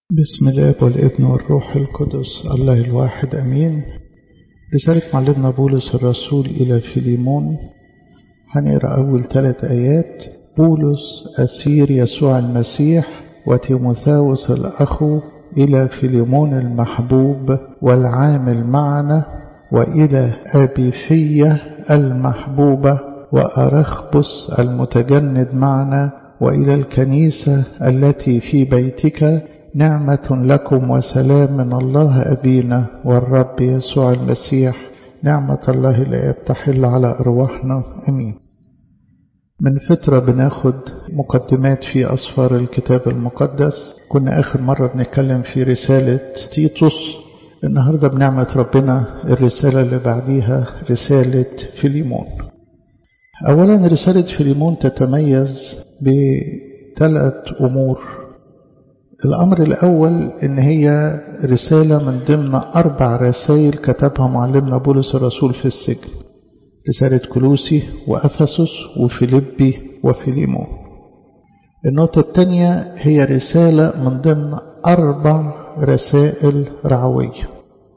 بسم الله والابن والروح القدس الله الواحد أمين رسالة معلمنا بولس الرسول إلى فيليمون هنقرأ أول ثلاث آيات بولس أسير يسوع المسيح وتيموثاوس الأخو إلى فيليمون المحبوب والعامل معنا وإلى أبيفية المحبوبة وأرخبس المتجند معنا وإلى الكنيسة التي في بيتك نعمة لكم وسلام من الله أبينا والرب يسوع المسيح نعمة الله لا تحل على أرواحنا أمين من فترة بناخد مقدمات في أسفار الكتاب المقدس كنا آخر مرة بنتكلم في رسالة تيتوس النهاردة بنعمة ربنا الرسالة اللي بعديها رسالة فيليمون أولا رسالة فيليمون تتميز بثلاث أمور الأمر الأول إن هي رسالة من ضمن أربع رسائل كتبها معلمنا بولس الرسول في السجن رسالة كلوسي وأفسس وفيليبي وفيليمون النقطة الثانية هي رسالة من ضمن أربع رسائل رعوية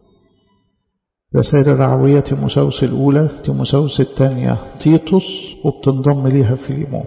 رسائل الرعوية تيموساوس الأولى تيموساوس الثانية تيتوس وبتنضم ليها فيليمون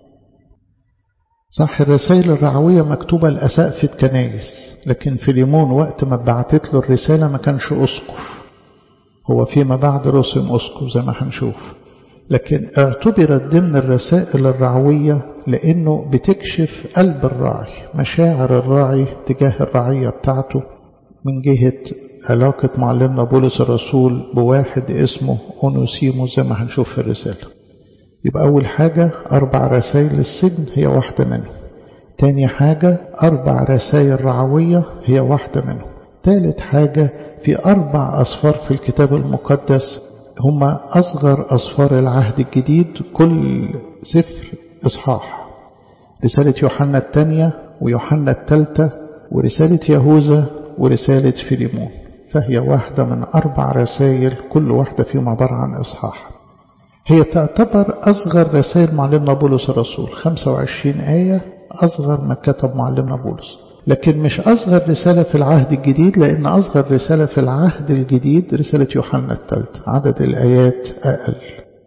صح الرسائل الرعوية مكتوبة لأسقفة كنايس لكن فيليمون وقت ما بعتت له الرسالة ما كانش أسقف هو فيما بعد رسم أسقف زي ما هنشوف لكن اعتبرت ضمن الرسائل الرعوية لأنه بتكشف قلب الراعي مشاعر الراعي تجاه الرعية بتاعته من جهة علاقة معلمنا بولس الرسول بواحد اسمه أونوسيموس زي ما هنشوف في الرسالة يبقى أول حاجة أربع رسائل السجن هي واحدة منهم تاني حاجة أربع رسائل رعوية هي واحدة منهم تالت حاجة في أربع أصفار في الكتاب المقدس هما أصغر أصفار العهد الجديد كل سفر إصحاح رسالة يوحنا الثانية ويوحنا الثالثة ورسالة يهوذا ورسالة فيليمون فهي واحدة من أربع رسائل كل واحدة فيهم عبارة عن إصحاح هي تعتبر أصغر رسائل معلمنا بولس الرسول 25 آية أصغر ما كتب معلمنا بولس لكن مش أصغر رسالة في العهد الجديد لأن أصغر رسالة في العهد الجديد رسالة يوحنا الثالثة عدد الآيات أقل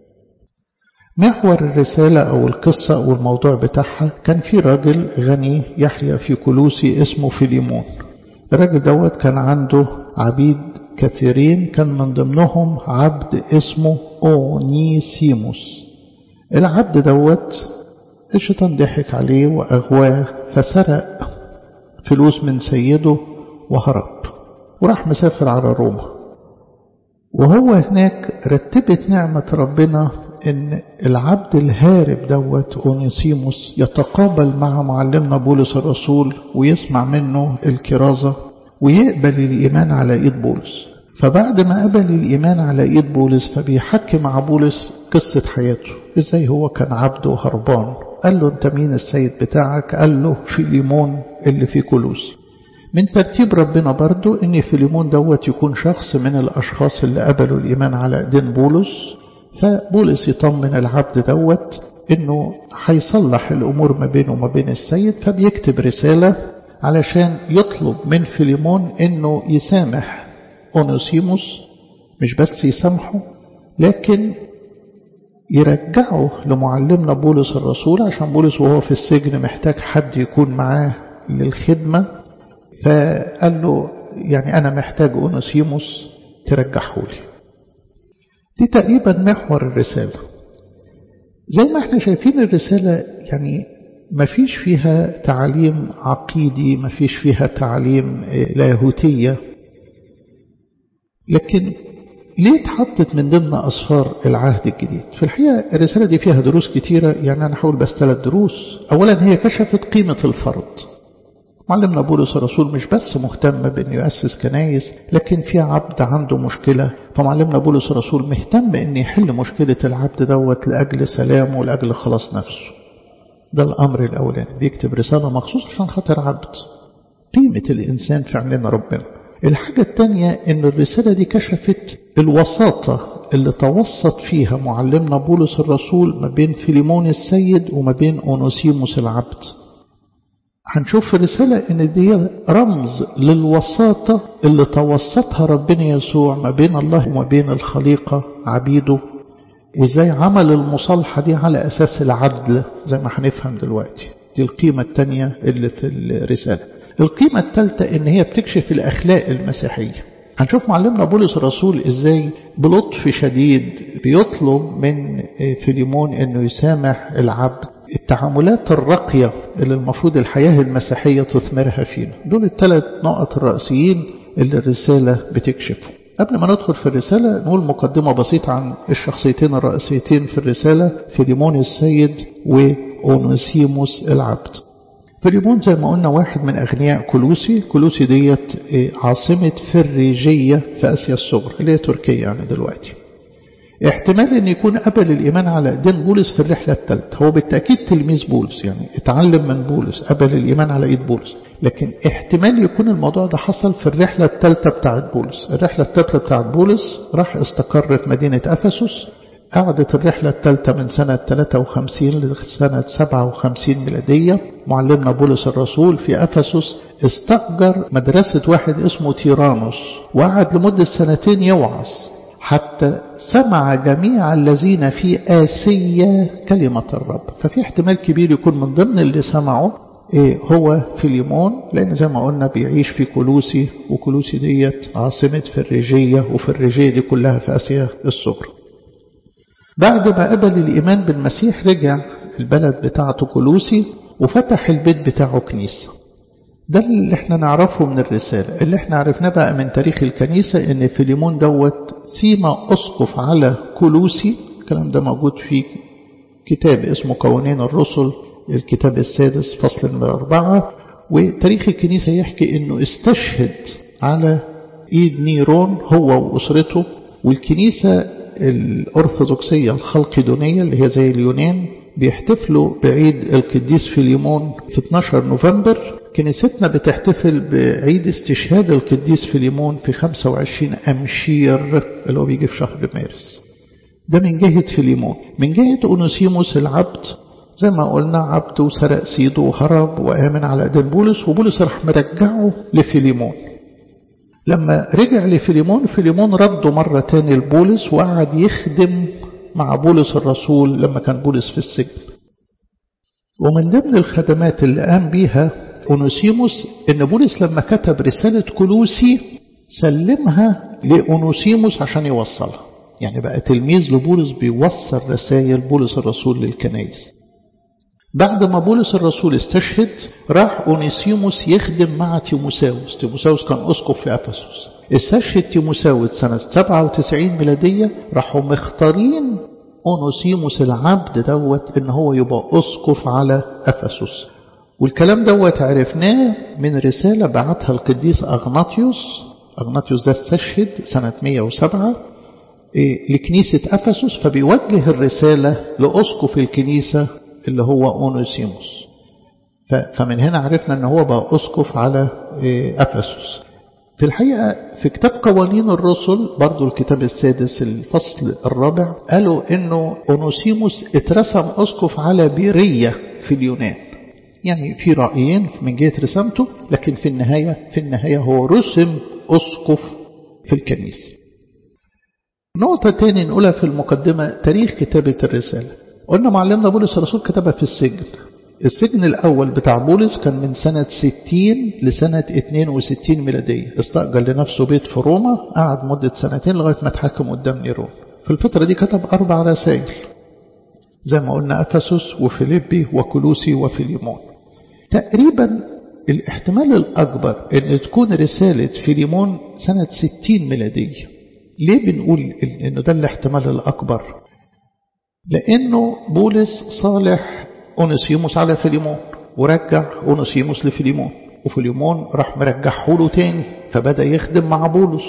محور الرسالة أو القصة أو الموضوع بتاعها كان في راجل غني يحيى في كلوسي اسمه فيليمون الراجل دوت كان عنده عبيد كثيرين كان من ضمنهم عبد اسمه أونيسيموس العبد دوت الشيطان ضحك عليه وأغواه فسرق فلوس من سيده وهرب وراح مسافر على روما وهو هناك رتبت نعمة ربنا ان العبد الهارب دوت أونيسيموس يتقابل مع معلمنا بولس الرسول ويسمع منه الكرازة ويقبل الإيمان على إيد بولس فبعد ما قبل الإيمان على إيد بولس فبيحكي مع بولس قصة حياته إزاي هو كان عبد وهربان قال له أنت مين السيد بتاعك قال له فيليمون اللي في كلوس من ترتيب ربنا برضو ان فيليمون دوت يكون شخص من الأشخاص اللي قبلوا الإيمان على إيدين بولس فبولس يطمن العبد دوت انه هيصلح الأمور ما بينه وما بين السيد فبيكتب رسالة علشان يطلب من فيليمون انه يسامح اونوسيموس مش بس يسامحه لكن يرجعه لمعلمنا بولس الرسول عشان بولس وهو في السجن محتاج حد يكون معاه للخدمة فقال له يعني أنا محتاج أونوسيموس ترجعه لي دي تقريبا محور الرسالة زي ما احنا شايفين الرسالة يعني ما فيش فيها تعليم عقيدي ما فيش فيها تعليم لاهوتية لكن ليه اتحطت من ضمن أصفار العهد الجديد في الحقيقة الرسالة دي فيها دروس كتيرة يعني أنا حاول بس ثلاث دروس أولا هي كشفت قيمة الفرد معلمنا بولس الرسول مش بس مهتم بأن يؤسس كنايس لكن في عبد عنده مشكلة فمعلمنا بولس الرسول مهتم أن يحل مشكلة العبد دوت لأجل سلامه ولأجل خلاص نفسه ده الأمر الأولاني بيكتب رسالة مخصوص عشان خاطر عبد قيمة الإنسان في عيننا ربنا الحاجة الثانية أن الرسالة دي كشفت الوساطة اللي توسط فيها معلمنا بولس الرسول ما بين فيليمون السيد وما بين أونوسيموس العبد هنشوف في الرسالة ان دي رمز للوساطة اللي توسطها ربنا يسوع ما بين الله وما بين الخليقة عبيده وازاي عمل المصالحة دي على اساس العدل زي ما هنفهم دلوقتي دي القيمة الثانية اللي في الرسالة القيمة الثالثة ان هي بتكشف الاخلاق المسيحية هنشوف معلمنا بولس الرسول ازاي بلطف شديد بيطلب من فيليمون انه يسامح العبد التعاملات الراقية اللي المفروض الحياة المسيحية تثمرها فينا دول الثلاث نقط الرئيسيين اللي الرسالة بتكشفهم قبل ما ندخل في الرسالة نقول مقدمة بسيطة عن الشخصيتين الرئيسيتين في الرسالة فيليمون السيد وأونسيموس العبد فيليمون زي ما قلنا واحد من أغنياء كلوسي كلوسي ديت عاصمة فريجية في آسيا الصغرى اللي هي تركيا يعني دلوقتي احتمال ان يكون قبل الايمان على دين بولس في الرحله الثالثه هو بالتاكيد تلميذ بولس يعني اتعلم من بولس قبل الايمان على ايد بولس لكن احتمال يكون الموضوع ده حصل في الرحله الثالثه بتاعت بولس الرحله الثالثه بتاعت بولس راح استقر في مدينه افسس قعدت الرحلة الثالثة من سنة 53 لسنة 57 ميلادية معلمنا بولس الرسول في أفسس استأجر مدرسة واحد اسمه تيرانوس وقعد لمدة سنتين يوعظ حتى سمع جميع الذين في آسيا كلمة الرب ففي احتمال كبير يكون من ضمن اللي سمعوا إيه هو فيليمون لأن زي ما قلنا بيعيش في كلوسي وكلوسي ديت عاصمة فريجية وفريجية دي كلها في آسيا الصغرى بعد ما قبل الإيمان بالمسيح رجع البلد بتاعته كلوسي وفتح البيت بتاعه كنيسة ده اللي احنا نعرفه من الرسالة اللي احنا عرفناه بقى من تاريخ الكنيسة ان فيليمون دوت سيما أسقف على كلوسي الكلام ده موجود في كتاب اسمه قوانين الرسل الكتاب السادس فصل من أربعة وتاريخ الكنيسة يحكي انه استشهد على ايد نيرون هو وأسرته والكنيسة الأرثوذكسية الخلقدونية اللي هي زي اليونان بيحتفلوا بعيد القديس فيليمون في 12 نوفمبر كنيستنا بتحتفل بعيد استشهاد القديس فيليمون في 25 أمشير اللي هو بيجي في شهر مارس ده من جهة فيليمون من جهة أونوسيموس العبد زي ما قلنا عبد وسرق سيده وهرب وآمن على أيدين بولس وبولس راح مرجعه لفيليمون لما رجع لفيليمون فيليمون رده مرة تاني لبولس وقعد يخدم مع بولس الرسول لما كان بولس في السجن ومن ضمن الخدمات اللي قام بيها أونوسيموس إن بولس لما كتب رسالة كلوسي سلمها لأونوسيموس عشان يوصلها يعني بقى تلميذ لبولس بيوصل رسائل بولس الرسول للكنائس بعد ما بولس الرسول استشهد راح أونيسيموس يخدم مع تيموساوس تيموساوس كان أسقف في أفسس استشهد تيموساوس سنة 97 ميلادية راحوا مختارين أونوسيموس العبد دوت إن هو يبقى أسقف على أفسس والكلام دوت عرفناه من رسالة بعتها القديس أغناطيوس أغناطيوس ده استشهد سنة 107 لكنيسة أفسس فبيوجه الرسالة لأسقف الكنيسة اللي هو أونوسيموس فمن هنا عرفنا أنه هو بقى أسقف على أفسس في الحقيقة في كتاب قوانين الرسل برضو الكتاب السادس الفصل الرابع قالوا أنه أونوسيموس اترسم أسقف على بيرية في اليونان يعني في رأيين من جهة رسامته لكن في النهاية في النهاية هو رسم أسقف في الكنيسة نقطة تاني نقولها في المقدمة تاريخ كتابة الرسالة قلنا معلمنا بولس الرسول كتبها في السجن السجن الأول بتاع بولس كان من سنة 60 لسنة 62 ميلادية استأجر لنفسه بيت في روما قعد مدة سنتين لغاية ما اتحكم قدام نيرون في الفترة دي كتب أربع رسائل زي ما قلنا أفسس وفيليبي وكلوسي وفيليمون تقريبا الاحتمال الأكبر أن تكون رسالة فيليمون سنة 60 ميلادية ليه بنقول أنه ده الاحتمال الأكبر لأنه بولس صالح أونسيموس على فيليمون ورجع أونسيموس لفيليمون وفيليمون راح مرجعه له تاني فبدأ يخدم مع بولس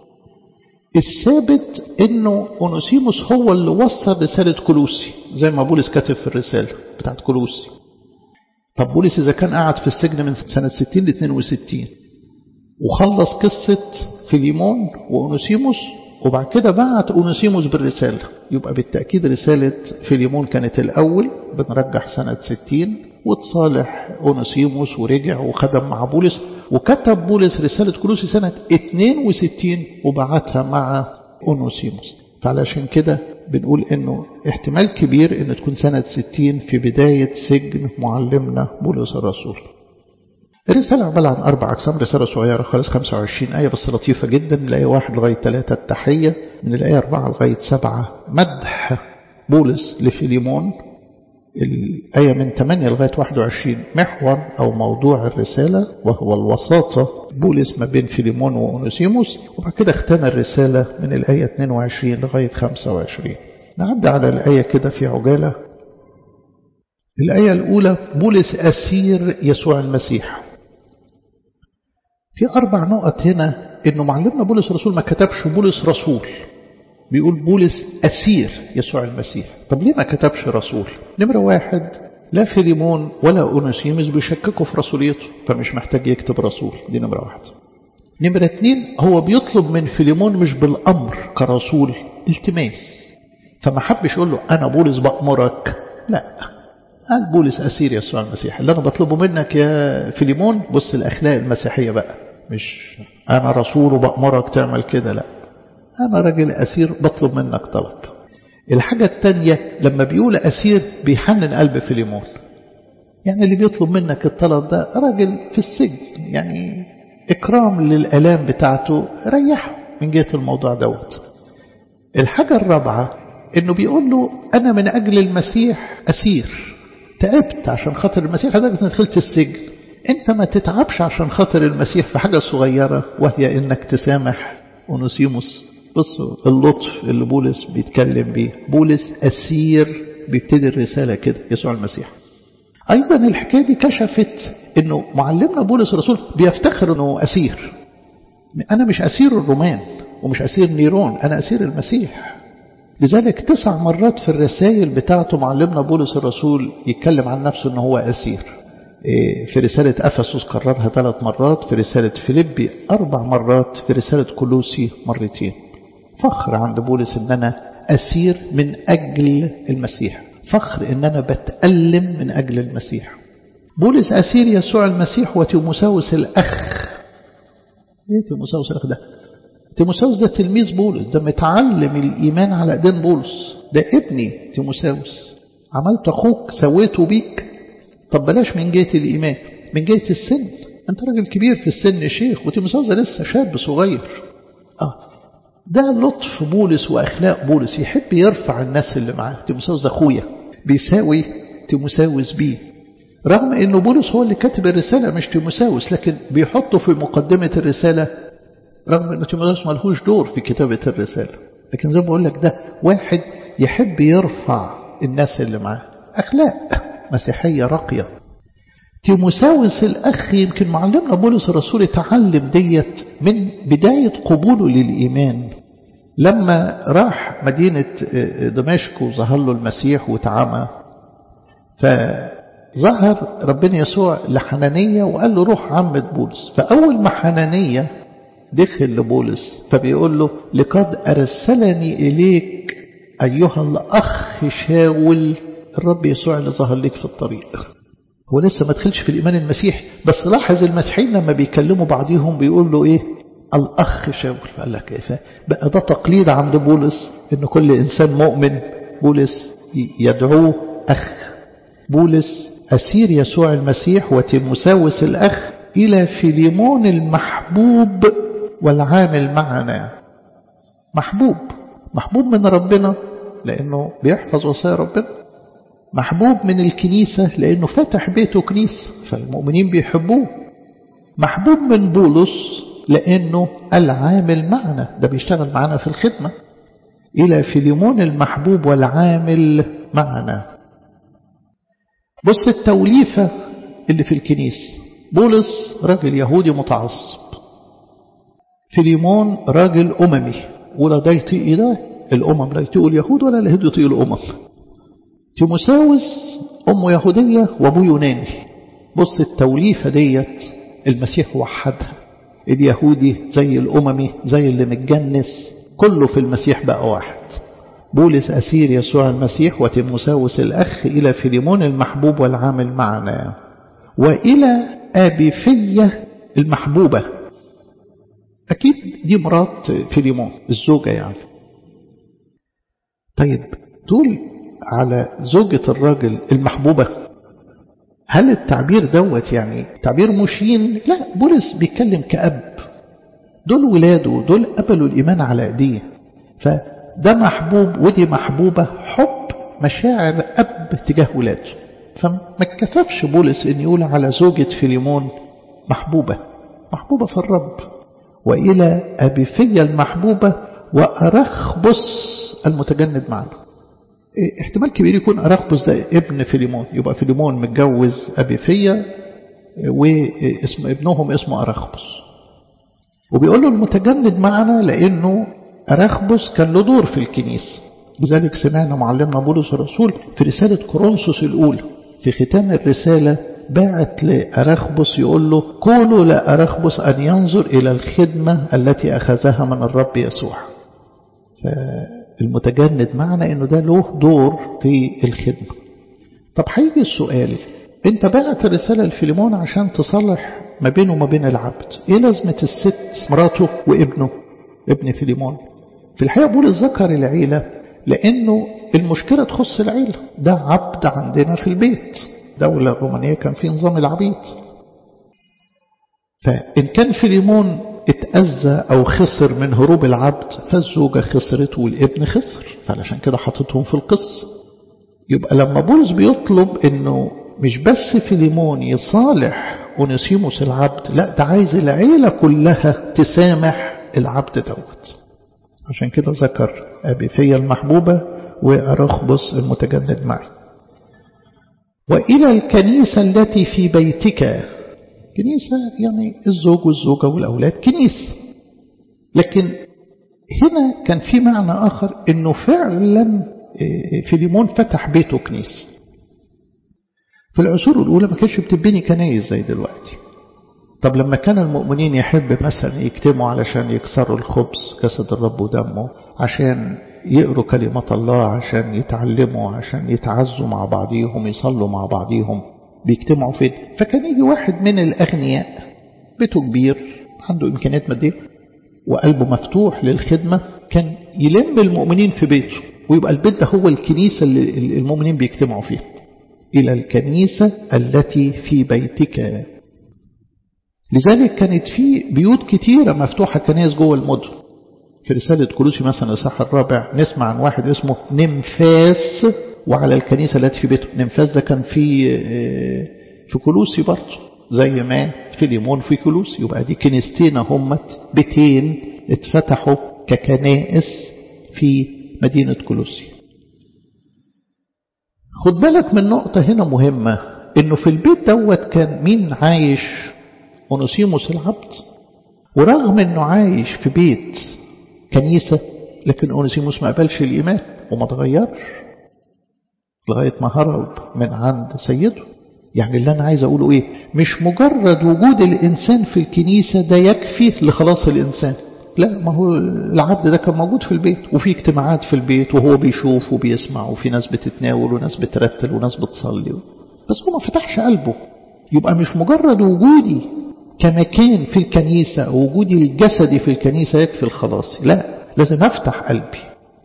الثابت انه اونوسيموس هو اللي وصل رسالة كلوسي زي ما بولس كتب في الرسالة بتاعت كلوسي طب بولس اذا كان قاعد في السجن من سنة 60 ل 62 وخلص قصة فيليمون وأونوسيموس وبعد كده بعت أونوسيموس بالرسالة يبقى بالتأكيد رسالة فيليمون كانت الأول بنرجح سنة 60 وتصالح أونسيموس ورجع وخدم مع بولس وكتب بولس رسالة كلوسي سنة 62 وبعتها مع أونسيموس فعلشان كده بنقول انه احتمال كبير ان تكون سنة 60 في بداية سجن معلمنا بولس الرسول الرسالة عبارة عن أربع أقسام رسالة صغيرة خالص 25 آية بس لطيفة جدا من الآية 1 لغاية 3 التحية من الآية 4 لغاية 7 مدح بولس لفيليمون الآية من 8 لغاية 21 محور أو موضوع الرسالة وهو الوساطة بولس ما بين فيليمون وأونسيموس وبعد كده اختم الرسالة من الآية 22 لغاية 25 نعد على الآية كده في عجالة الآية الأولى بولس أسير يسوع المسيح في أربع نقط هنا إنه معلمنا بولس الرسول ما كتبش بولس رسول بيقول بولس أسير يسوع المسيح طب ليه ما كتبش رسول نمرة واحد لا فيليمون ولا أونسيمس بيشككوا في رسوليته فمش محتاج يكتب رسول دي نمرة واحد نمرة اتنين هو بيطلب من فيليمون مش بالأمر كرسول التماس فما حبش يقول له أنا بولس بأمرك لا قال بولس أسير يسوع المسيح اللي أنا بطلبه منك يا فيليمون بص الأخلاق المسيحية بقى مش أنا رسول وبأمرك تعمل كده لا أنا راجل أسير بطلب منك طلب الحاجة التانية لما بيقول أسير بيحنن قلب فيليمون يعني اللي بيطلب منك الطلب ده راجل في السجن يعني إكرام للألام بتاعته ريحه من جهة الموضوع دوت الحاجة الرابعة إنه بيقول له أنا من أجل المسيح أسير تعبت عشان خاطر المسيح لدرجة إن دخلت السجن أنت ما تتعبش عشان خاطر المسيح في حاجة صغيرة وهي إنك تسامح أونوسيموس بصوا اللطف اللي بولس بيتكلم بيه بولس أسير بيبتدي الرسالة كده يسوع المسيح أيضا الحكاية دي كشفت أنه معلمنا بولس الرسول بيفتخر أنه أسير أنا مش أسير الرومان ومش أسير نيرون أنا أسير المسيح لذلك تسع مرات في الرسائل بتاعته معلمنا بولس الرسول يتكلم عن نفسه أنه هو أسير في رسالة أفسس كررها ثلاث مرات في رسالة فيليبي أربع مرات في رسالة كلوسي مرتين فخر عند بولس أن أنا أسير من أجل المسيح فخر أن أنا بتألم من أجل المسيح بولس أسير يسوع المسيح وتيموساوس الأخ إيه تيموساوس الأخ ده تيموساوس ده تلميذ بولس ده متعلم الإيمان على أيدين بولس ده ابني تيموساوس عملت أخوك سويته بيك طب بلاش من جهة الإيمان من جهة السن أنت راجل كبير في السن شيخ وتيموساوس ده لسه شاب صغير آه ده لطف بولس وأخلاق بولس يحب يرفع الناس اللي معاه تيموساوس أخويا بيساوي تيموساوس بيه رغم أنه بولس هو اللي كاتب الرسالة مش تيموساوس لكن بيحطه في مقدمة الرسالة رغم أنه تيموساوس ملهوش دور في كتابة الرسالة لكن زي ما بقول لك ده واحد يحب يرفع الناس اللي معاه أخلاق مسيحية راقية تيموساوس الأخ يمكن معلمنا بولس الرسول اتعلم ديت من بداية قبوله للإيمان لما راح مدينة دمشق وظهر له المسيح وتعامى فظهر ربنا يسوع لحنانية وقال له روح عمد بولس فأول ما حنانية دخل لبولس فبيقول له لقد أرسلني إليك أيها الأخ شاول الرب يسوع اللي ظهر لك في الطريق هو لسه ما دخلش في الإيمان المسيحي بس لاحظ المسيحيين لما بيكلموا بعضهم بيقول له إيه الأخ شاول فقال لك إيه بقى ده تقليد عند بولس إن كل إنسان مؤمن بولس يدعوه أخ بولس أسير يسوع المسيح وتيموساوس الأخ إلى فيليمون المحبوب والعامل معنا محبوب محبوب من ربنا لأنه بيحفظ وصايا ربنا محبوب من الكنيسة لأنه فتح بيته كنيسة فالمؤمنين بيحبوه محبوب من بولس لأنه العامل معنا ده بيشتغل معنا في الخدمة إلى فيليمون المحبوب والعامل معنا بص التوليفة اللي في الكنيسة بولس راجل يهودي متعصب فيليمون راجل أممي ولا ده يطيق ده الأمم لا يطيقوا اليهود ولا اليهود يطيقوا الأمم تيموساوس أمه يهودية وأبوه يوناني بص التوليفة ديت المسيح وحدها اليهودي زي الأممي زي اللي متجنس كله في المسيح بقى واحد بولس أسير يسوع المسيح وتيموساوس الأخ إلى فيليمون المحبوب والعامل معنا وإلى أبيفية المحبوبة أكيد دي مرات فيليمون الزوجة يعني طيب تقول على زوجة الراجل المحبوبة هل التعبير دوت يعني تعبير مشين لا بولس بيتكلم كأب دول ولاده دول قبلوا الإيمان على أيديه فده محبوب ودي محبوبة حب مشاعر أب تجاه ولاده فما اتكسفش بولس ان يقول على زوجة فيليمون محبوبة محبوبة في الرب وإلى أبيفية المحبوبة وأرخبس المتجند معنا احتمال كبير يكون أرخبس ده ابن فيليمون يبقى فيليمون متجوز أبيفية واسم ابنهم اسمه أرخبس وبيقول له المتجند معنا لأنه أرخبس كان له دور في الكنيسة لذلك سمعنا معلمنا بولس الرسول في رسالة كورنثوس الأولى في ختام الرسالة باعت لأرخبس يقول له قولوا لأرخبس أن ينظر إلى الخدمة التي أخذها من الرب يسوع فالمتجند معنا أنه ده له دور في الخدمة طب هيجي السؤال انت بعت رسالة لفيليمون عشان تصلح ما بينه وما بين العبد ايه لازمة الست مراته وابنه ابن فيليمون في الحقيقة بولس ذكر العيلة لأنه المشكلة تخص العيلة ده عبد عندنا في البيت دولة الرومانية كان في نظام العبيد فإن كان فيليمون اتأذى أو خسر من هروب العبد فالزوجة خسرت والابن خسر فعلشان كده حطتهم في القصة يبقى لما بولس بيطلب انه مش بس فيليمون يصالح أونيسيموس العبد لا ده عايز العيلة كلها تسامح العبد دوت عشان كده ذكر أبي فيا المحبوبة وأرخبص المتجند معي وإلى الكنيسة التي في بيتك كنيسة يعني الزوج والزوجة والأولاد كنيسة لكن هنا كان في معنى آخر أنه فعلا فيليمون فتح بيته كنيسة في العصور الأولى ما كانش بتبني كنايس زي دلوقتي طب لما كان المؤمنين يحب مثلا يجتمعوا علشان يكسروا الخبز جسد الرب ودمه عشان يقروا كلمة الله عشان يتعلموا عشان يتعزوا مع بعضيهم يصلوا مع بعضيهم بيجتمعوا فين فكان يجي واحد من الأغنياء بيته كبير عنده إمكانيات مادية وقلبه مفتوح للخدمة كان يلم المؤمنين في بيته ويبقى البيت ده هو الكنيسة اللي المؤمنين بيجتمعوا فيها إلى الكنيسة التي في بيتك لذلك كانت في بيوت كتيرة مفتوحة كنائس جوه المدن في رسالة كولوسي مثلا الإصحاح الرابع نسمع عن واحد اسمه نمفاس وعلى الكنيسة التي في بيته نمفاس ده كان في في كولوسي برضه زي ما في ليمون في كولوسي يبقى دي كنيستين همت بيتين اتفتحوا ككنائس في مدينة كولوسي خد بالك من نقطة هنا مهمة انه في البيت دوت كان مين عايش أونوسيموس العبد ورغم أنه عايش في بيت كنيسة لكن أونوسيموس ما قبلش الإيمان وما تغيرش لغاية ما هرب من عند سيده يعني اللي أنا عايز أقوله إيه مش مجرد وجود الإنسان في الكنيسة ده يكفي لخلاص الإنسان لا ما هو العبد ده كان موجود في البيت وفي اجتماعات في البيت وهو بيشوف وبيسمع وفي ناس بتتناول وناس بترتل وناس بتصلي بس هو ما فتحش قلبه يبقى مش مجرد وجودي كمكان في الكنيسة أو وجودي الجسدي في الكنيسة يكفي الخلاص لا لازم أفتح قلبي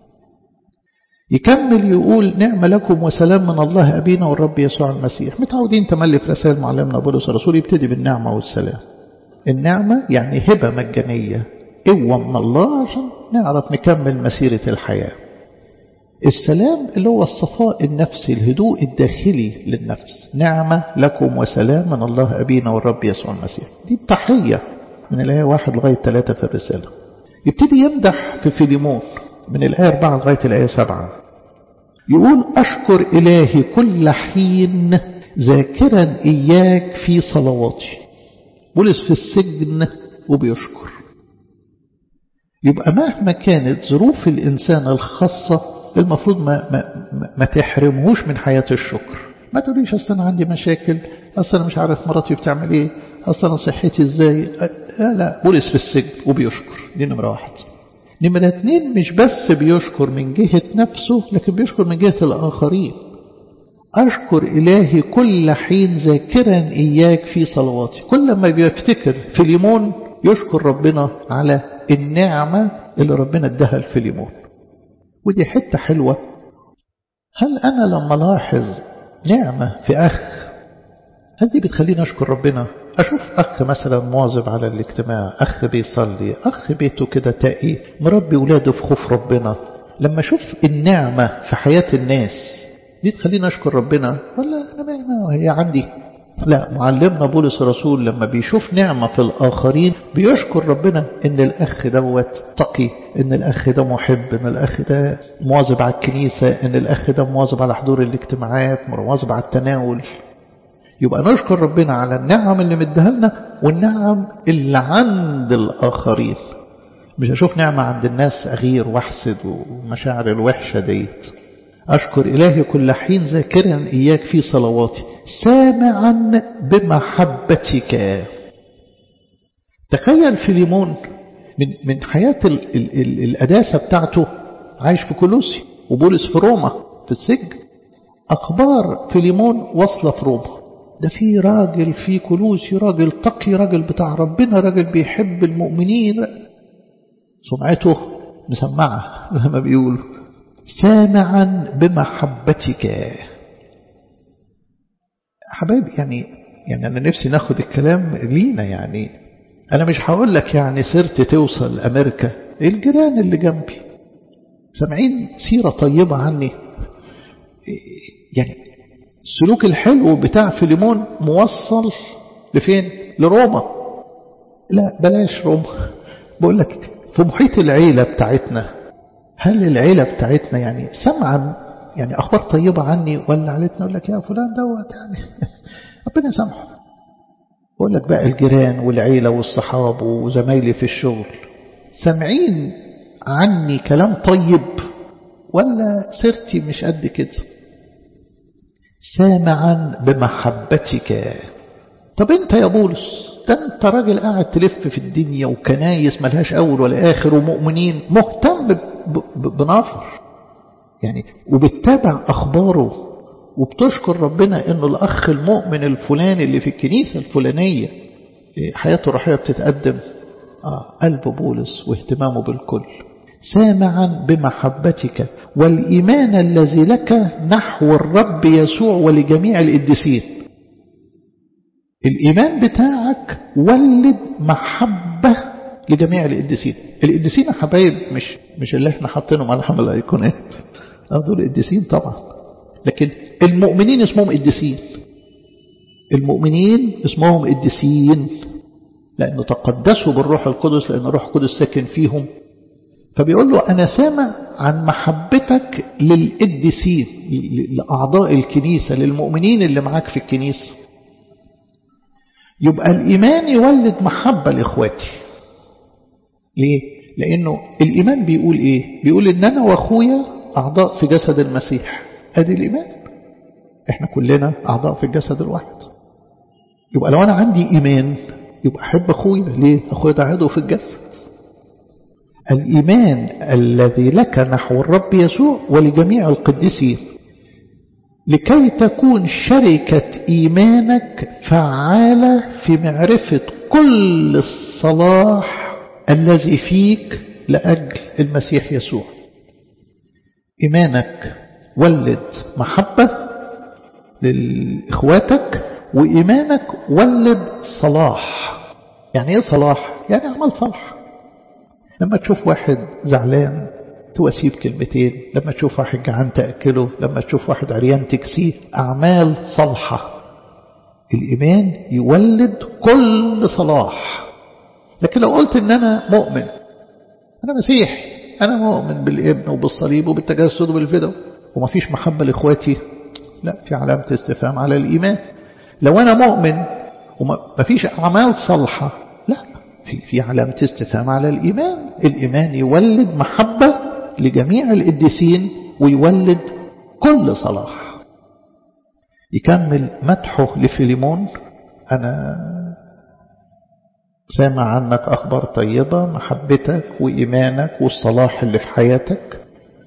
يكمل يقول نعم لكم وسلام من الله أبينا والرب يسوع المسيح متعودين تملي في رسائل معلمنا بولس الرسول يبتدي بالنعمة والسلام النعمة يعني هبة مجانية قوة من الله عشان نعرف نكمل مسيرة الحياة السلام اللي هو الصفاء النفسي الهدوء الداخلي للنفس نعمة لكم وسلام من الله أبينا والرب يسوع المسيح دي التحية من الآية واحد لغاية ثلاثة في الرسالة يبتدي يمدح في فيليمون من الآية أربعة لغاية الآية سبعة يقول أشكر إلهي كل حين ذاكرا إياك في صلواتي بولس في السجن وبيشكر يبقى مهما كانت ظروف الإنسان الخاصة المفروض ما, ما, ما تحرمهوش من حياة الشكر ما تقوليش أصلا أنا عندي مشاكل أصلا أنا مش عارف مراتي بتعمل إيه أصلا أنا صحتي إزاي لا لا بولس في السجن وبيشكر دي نمرة واحد نمرة اتنين مش بس بيشكر من جهة نفسه لكن بيشكر من جهة الآخرين أشكر إلهي كل حين ذاكرا إياك في صلواتي كل ما بيفتكر فيليمون يشكر ربنا على النعمة اللي ربنا اداها لفيليمون ودي حتة حلوة هل أنا لما لاحظ نعمة في أخ هل دي بتخليني أشكر ربنا أشوف أخ مثلا مواظب على الاجتماع أخ بيصلي أخ بيته كده تقي مربي ولاده في خوف ربنا لما أشوف النعمة في حياة الناس دي تخليني أشكر ربنا ولا أنا ما هي عندي لا معلمنا بولس الرسول لما بيشوف نعمة في الآخرين بيشكر ربنا إن الأخ دوت تقي إن الأخ ده محب إن الأخ ده مواظب على الكنيسة إن الأخ ده مواظب على حضور الاجتماعات مواظب على التناول يبقى نشكر ربنا على النعم اللي مديها لنا والنعم اللي عند الآخرين مش أشوف نعمة عند الناس أغير واحسد ومشاعر الوحشة ديت أشكر إلهي كل حين ذاكرا إياك في صلواتي سامعا بمحبتك تخيل فيليمون من من حياة ال ال ال الأداسة بتاعته عايش في كولوسي وبولس في روما في السجن أخبار فيليمون واصلة في روما ده في راجل في كلوسي راجل تقي راجل بتاع ربنا راجل بيحب المؤمنين سمعته مسمعة زي ما بيقولوا سامعا بمحبتك حبايب يعني يعني أنا نفسي ناخد الكلام لينا يعني أنا مش هقول لك يعني سرت توصل أمريكا الجيران اللي جنبي سامعين سيرة طيبة عني يعني السلوك الحلو بتاع فيليمون موصل لفين لروما لا بلاش روما بقول لك في محيط العيلة بتاعتنا هل العيلة بتاعتنا يعني سمعا يعني أخبار طيبة عني ولا عيلتنا أقول لك يا فلان دوت يعني ربنا يسامحه بقول لك بقى الجيران والعيلة والصحاب وزمايلي في الشغل سامعين عني كلام طيب ولا سيرتي مش قد كده سامعا بمحبتك طب انت يا بولس ده انت راجل قاعد تلف في الدنيا وكنايس ملهاش اول ولا اخر ومؤمنين مهتم بنافر يعني وبتتابع اخباره وبتشكر ربنا انه الاخ المؤمن الفلاني اللي في الكنيسة الفلانية حياته الروحية بتتقدم آه قلب بولس واهتمامه بالكل سامعا بمحبتك والإيمان الذي لك نحو الرب يسوع ولجميع القديسين الإيمان بتاعك ولد محبة لجميع القديسين القديسين يا حبايب مش مش اللي احنا حاطينهم على حمل الايقونات دول قديسين طبعا لكن المؤمنين اسمهم قديسين المؤمنين اسمهم قديسين لأنه تقدسوا بالروح القدس لأن الروح القدس ساكن فيهم فبيقول له أنا سامع عن محبتك للقديسين لأعضاء الكنيسة للمؤمنين اللي معاك في الكنيسة يبقى الإيمان يولد محبة لإخواتي ليه؟ لأنه الإيمان بيقول إيه؟ بيقول إن أنا وأخويا أعضاء في جسد المسيح أدي الإيمان إحنا كلنا أعضاء في الجسد الواحد يبقى لو أنا عندي إيمان يبقى أحب أخويا ليه؟ أخويا ده عضو في الجسد الإيمان الذي لك نحو الرب يسوع ولجميع القديسين لكي تكون شركة إيمانك فعالة في معرفة كل الصلاح الذي فيك لأجل المسيح يسوع إيمانك ولد محبة لإخواتك وإيمانك ولد صلاح يعني إيه صلاح؟ يعني عمل صلاح لما تشوف واحد زعلان تواسيه بكلمتين لما تشوف واحد جعان تأكله لما تشوف واحد عريان تكسيه أعمال صالحة الإيمان يولد كل صلاح لكن لو قلت إن أنا مؤمن أنا مسيح أنا مؤمن بالابن وبالصليب وبالتجسد وبالفداء وما فيش محبة لإخواتي لا في علامة استفهام على الإيمان لو أنا مؤمن وما فيش أعمال صالحة لا في في علامة استفهام على الإيمان الإيمان يولد محبة لجميع القديسين ويولد كل صلاح يكمل مدحه لفيليمون أنا سامع عنك أخبار طيبة محبتك وإيمانك والصلاح اللي في حياتك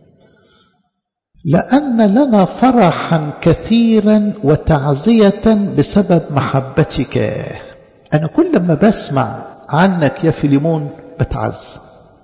لأن لنا فرحا كثيرا وتعزية بسبب محبتك أنا كل ما بسمع عنك يا فيليمون بتعز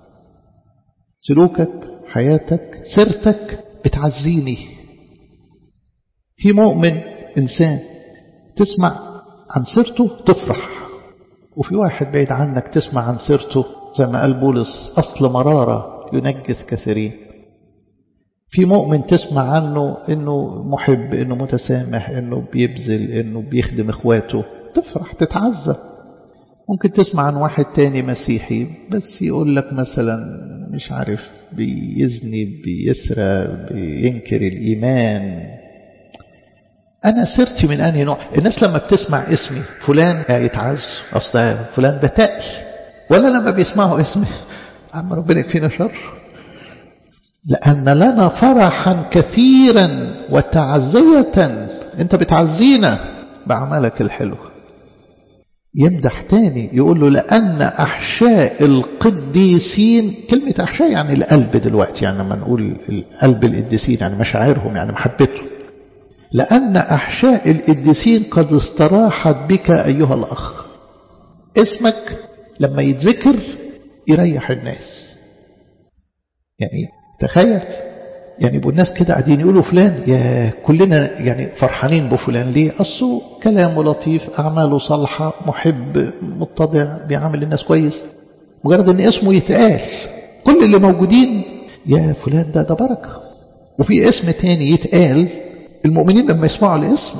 سلوكك حياتك سيرتك بتعزيني في مؤمن إنسان تسمع عن سيرته تفرح وفي واحد بعيد عنك تسمع عن سيرته زي ما قال بولس أصل مرارة ينجث كثيرين في مؤمن تسمع عنه انه محب انه متسامح انه بيبذل انه بيخدم اخواته تفرح تتعزى ممكن تسمع عن واحد تاني مسيحي بس يقول لك مثلا مش عارف بيزني بيسرق بينكر الإيمان أنا سرتي من أنهي نوع الناس لما بتسمع اسمي فلان يتعز أصلا فلان ده تقي ولا لما بيسمعوا اسمي عم ربنا يكفينا شر لأن لنا فرحا كثيرا وتعزية أنت بتعزينا بعملك الحلو يمدح تاني يقول له لأن أحشاء القديسين كلمة أحشاء يعني القلب دلوقتي يعني لما نقول القلب القديسين يعني مشاعرهم يعني محبته لأن أحشاء القديسين قد استراحت بك أيها الأخ اسمك لما يتذكر يريح الناس يعني تخيل يعني يبقوا الناس كده قاعدين يقولوا فلان يا كلنا يعني فرحانين بفلان ليه أصله كلامه لطيف أعماله صالحة محب متضع بيعامل الناس كويس مجرد أن اسمه يتقال كل اللي موجودين يا فلان ده ده بركة وفي اسم تاني يتقال المؤمنين لما يسمعوا الاسم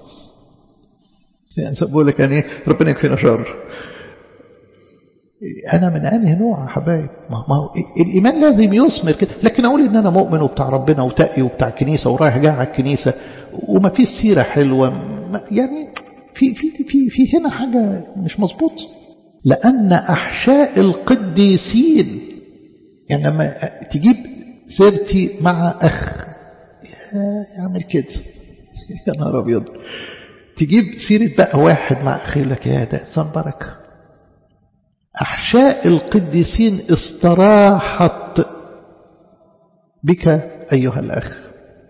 يعني بقول لك يعني ربنا يكفينا شر أنا من أنهي نوع يا حبايب ما هو الإيمان لازم يثمر كده لكن أقول إن أنا مؤمن وبتاع ربنا وتقي وبتاع كنيسة ورايح جاي على الكنيسة وما فيش سيرة حلوة يعني في في في في هنا حاجة مش مظبوط لأن أحشاء القديسين يعني لما تجيب سيرتي مع أخ يعمل كده يا نهار أبيض تجيب سيرة بقى واحد مع أخي لك يا ده إنسان بركة أحشاء القديسين استراحت بك أيها الأخ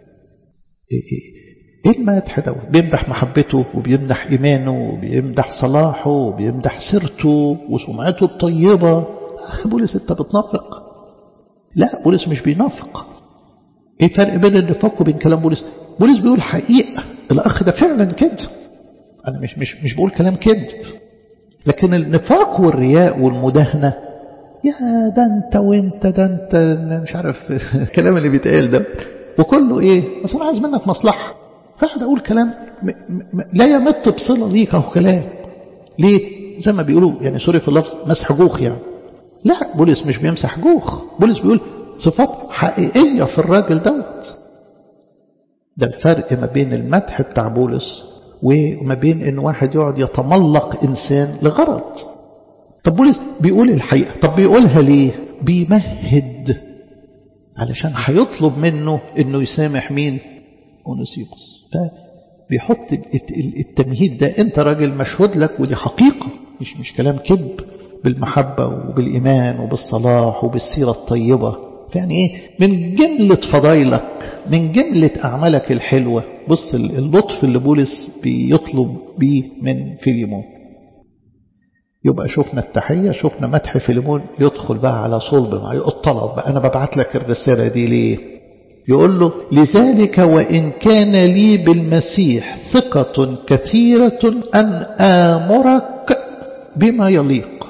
إيه المدح ده بيمدح محبته وبيمدح إيمانه وبيمدح صلاحه وبيمدح سيرته وسمعته الطيبة أخي بولس أنت بتنافق لا بولس مش بينافق إيه الفرق بين النفاق وبين كلام بولس بولس بيقول حقيقة الأخ ده فعلا كده أنا مش مش مش بقول كلام كذب لكن النفاق والرياء والمداهنة يا ده انت وانت ده انت مش عارف الكلام اللي بيتقال ده وكله ايه بس انا عايز منك مصلحة فقعد اقول كلام م م لا يمت بصلة ليك او كلام ليه زي ما بيقولوا يعني سوري في اللفظ مسح جوخ يعني لا بولس مش بيمسح جوخ بولس بيقول صفات حقيقية في الراجل دوت ده الفرق ما بين المدح بتاع بولس وما بين ان واحد يقعد يتملق انسان لغرض طب بولس بيقول الحقيقة طب بيقولها ليه بيمهد علشان هيطلب منه انه يسامح مين اونسيموس فبيحط التمهيد ده انت راجل مشهود لك ودي حقيقة مش مش كلام كذب بالمحبة وبالإيمان وبالصلاح وبالسيرة الطيبة يعني ايه من جملة فضايلك من جملة أعمالك الحلوة بص اللطف اللي بولس بيطلب بيه من فيليمون يبقى شفنا التحية شفنا مدح فيليمون يدخل بقى على صلب معي الطلب بقى أنا ببعت لك الرسالة دي ليه يقول له لذلك وإن كان لي بالمسيح ثقة كثيرة أن آمرك بما يليق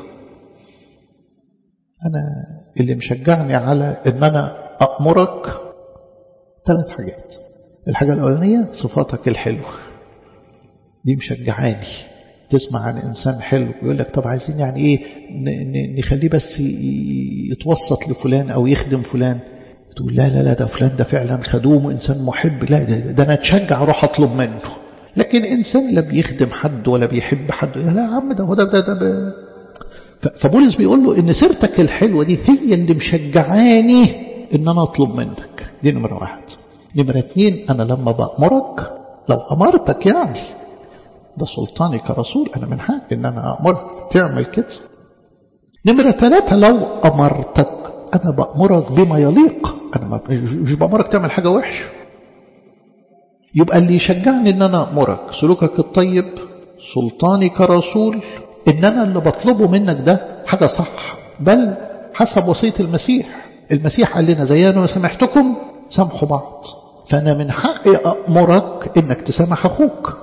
أنا اللي مشجعني على أن أنا أأمرك ثلاث حاجات الحاجة الأولانية صفاتك الحلوة دي مشجعاني تسمع عن إنسان حلو يقول لك طب عايزين يعني إيه نخليه بس يتوسط لفلان أو يخدم فلان تقول لا لا لا ده فلان ده فعلا خدوم إنسان محب لا ده, ده أنا أتشجع أروح أطلب منه لكن إنسان لا بيخدم حد ولا بيحب حد لا يا عم ده هو ده ده, ده, ده فبولس بيقول له إن سيرتك الحلوة دي هي اللي مشجعاني إن أنا أطلب منك دي نمرة واحد نمرة اتنين أنا لما بأمرك لو أمرتك يعني ده سلطاني كرسول أنا من حق إن أنا أمرك تعمل كده نمرة ثلاثة لو أمرتك أنا بأمرك بما يليق أنا مش بأمرك تعمل حاجة وحشة يبقى اللي يشجعني إن أنا أمرك سلوكك الطيب سلطاني كرسول إن أنا اللي بطلبه منك ده حاجة صح بل حسب وصية المسيح المسيح قال لنا زي أنا سامحتكم سامحوا بعض فأنا من حقي أأمرك إنك تسامح أخوك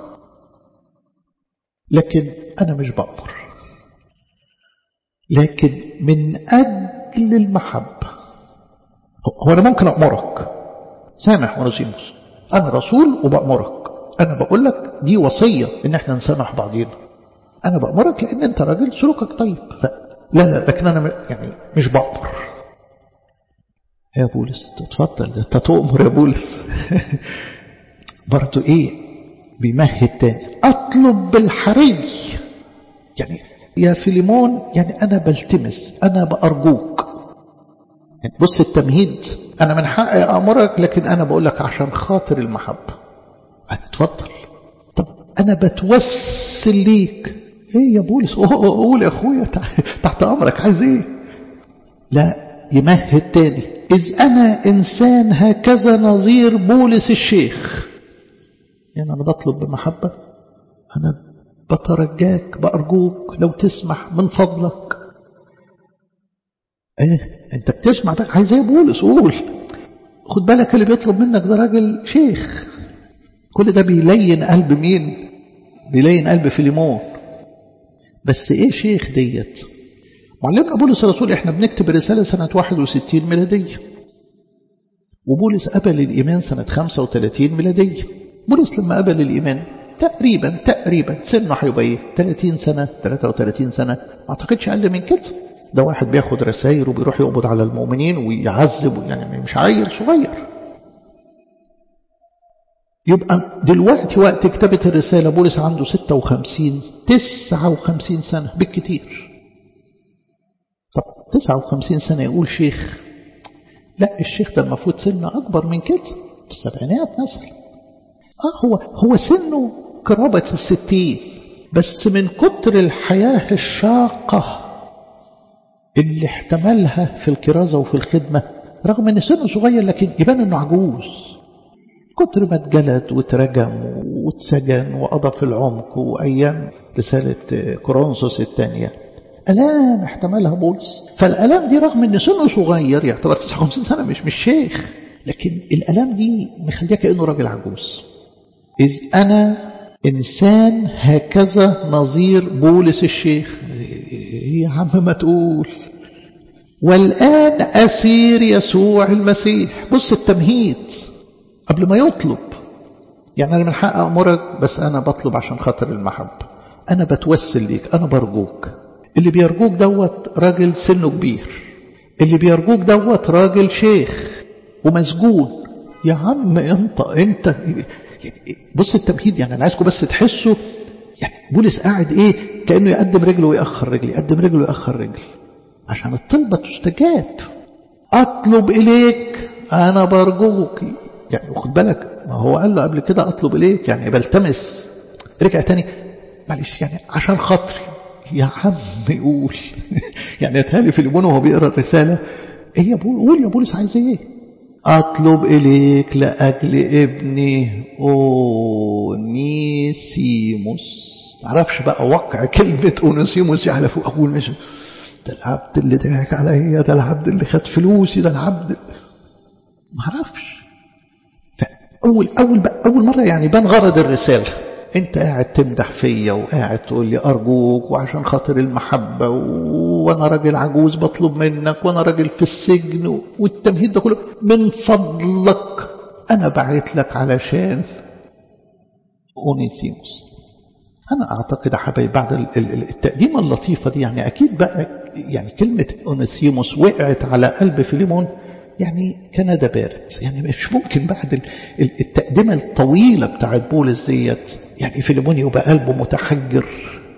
لكن أنا مش بأمر لكن من أجل المحبة هو أنا ممكن أأمرك سامح ونسيموس أنا رسول وبأمرك أنا بقول لك دي وصية إن احنا نسامح بعضينا أنا بأمرك لأن أنت راجل سلوكك طيب لا لا لكن أنا يعني مش بأمر يا بولس تتفضل انت تؤمر يا بولس برضو ايه بيمهد تاني اطلب بالحري يعني يا فيليمون يعني انا بلتمس انا بأرجوك يعني بص التمهيد انا من حقي امرك لكن انا بقول لك عشان خاطر المحبة اتفضل طب انا بتوسل ليك ايه يا بولس قول يا اخويا تحت امرك عايز ايه لا يمهد تاني إذ أنا إنسان هكذا نظير بولس الشيخ يعني أنا بطلب بمحبة أنا بترجاك بأرجوك لو تسمح من فضلك ايه انت بتسمع ده عايز ايه بولس قول خد بالك اللي بيطلب منك ده راجل شيخ كل ده بيلين قلب مين بيلين قلب فيليمون بس ايه شيخ ديت معلمنا بولس الرسول احنا بنكتب الرسالة سنة 61 ميلادية وبولس قبل الإيمان سنة 35 ميلادية بولس لما قبل الإيمان تقريبا تقريبا سنه هيبقى ايه 30 سنة 33 سنة ما اعتقدش أقل من كده ده واحد بياخد رسائل وبيروح يقبض على المؤمنين ويعذب يعني مش عيل صغير يبقى دلوقتي وقت كتابة الرسالة بولس عنده 56 59 سنة بالكتير طب 59 سنة يقول شيخ لا الشيخ ده المفروض سنه أكبر من كده في السبعينات مثلا آه هو هو سنه قرابة الستين بس من كتر الحياة الشاقة اللي احتملها في الكرازة وفي الخدمة رغم ان سنه صغير لكن يبان انه عجوز كتر ما اتجلد واترجم واتسجن وقضى في العمق وأيام رسالة كورنثوس الثانية ألام احتملها بولس فالألام دي رغم ان سنه صغير يعتبر 59 سنة مش مش شيخ لكن الألام دي مخليه كأنه راجل عجوز إذ أنا إنسان هكذا نظير بولس الشيخ يا عم ما تقول والآن أسير يسوع المسيح بص التمهيد قبل ما يطلب يعني أنا من حق أمرك بس أنا بطلب عشان خاطر المحبة أنا بتوسل ليك أنا برجوك اللي بيرجوك دوت راجل سنه كبير اللي بيرجوك دوت راجل شيخ ومسجون يا عم انت انت بص التمهيد يعني انا عايزكم بس تحسوا يعني بولس قاعد ايه كانه يقدم رجله ويأخر رجل يقدم رجله ويأخر رجل عشان الطلبة تستجاب اطلب اليك انا برجوك يعني خد بالك ما هو قال له قبل كده اطلب اليك يعني بلتمس رجع تاني معلش يعني عشان خاطري يا عم قول يعني اتهالي في اليمون وهو بيقرا الرساله ايه يا بول قول يا بولس عايز ايه اطلب اليك لاجل ابني اونيسيموس تعرفش بقى وقع كلمه اونيسيموس يعني فوق اول مش ده العبد اللي ضحك عليا ده العبد اللي خد فلوسي ده العبد ما اعرفش اول اول بقى اول مره يعني بان غرض الرساله انت قاعد تمدح فيا وقاعد تقول لي ارجوك وعشان خاطر المحبة وانا راجل عجوز بطلب منك وانا راجل في السجن والتمهيد ده كله من فضلك انا بعت لك علشان اونيسيموس انا اعتقد يا حبايبي بعد التقديمة اللطيفة دي يعني اكيد بقى يعني كلمة اونيسيموس وقعت على قلب فيليمون يعني كندا بارد يعني مش ممكن بعد التقدمة الطويلة بتاعت بولس ديت يعني فيليمون يبقى قلبه متحجر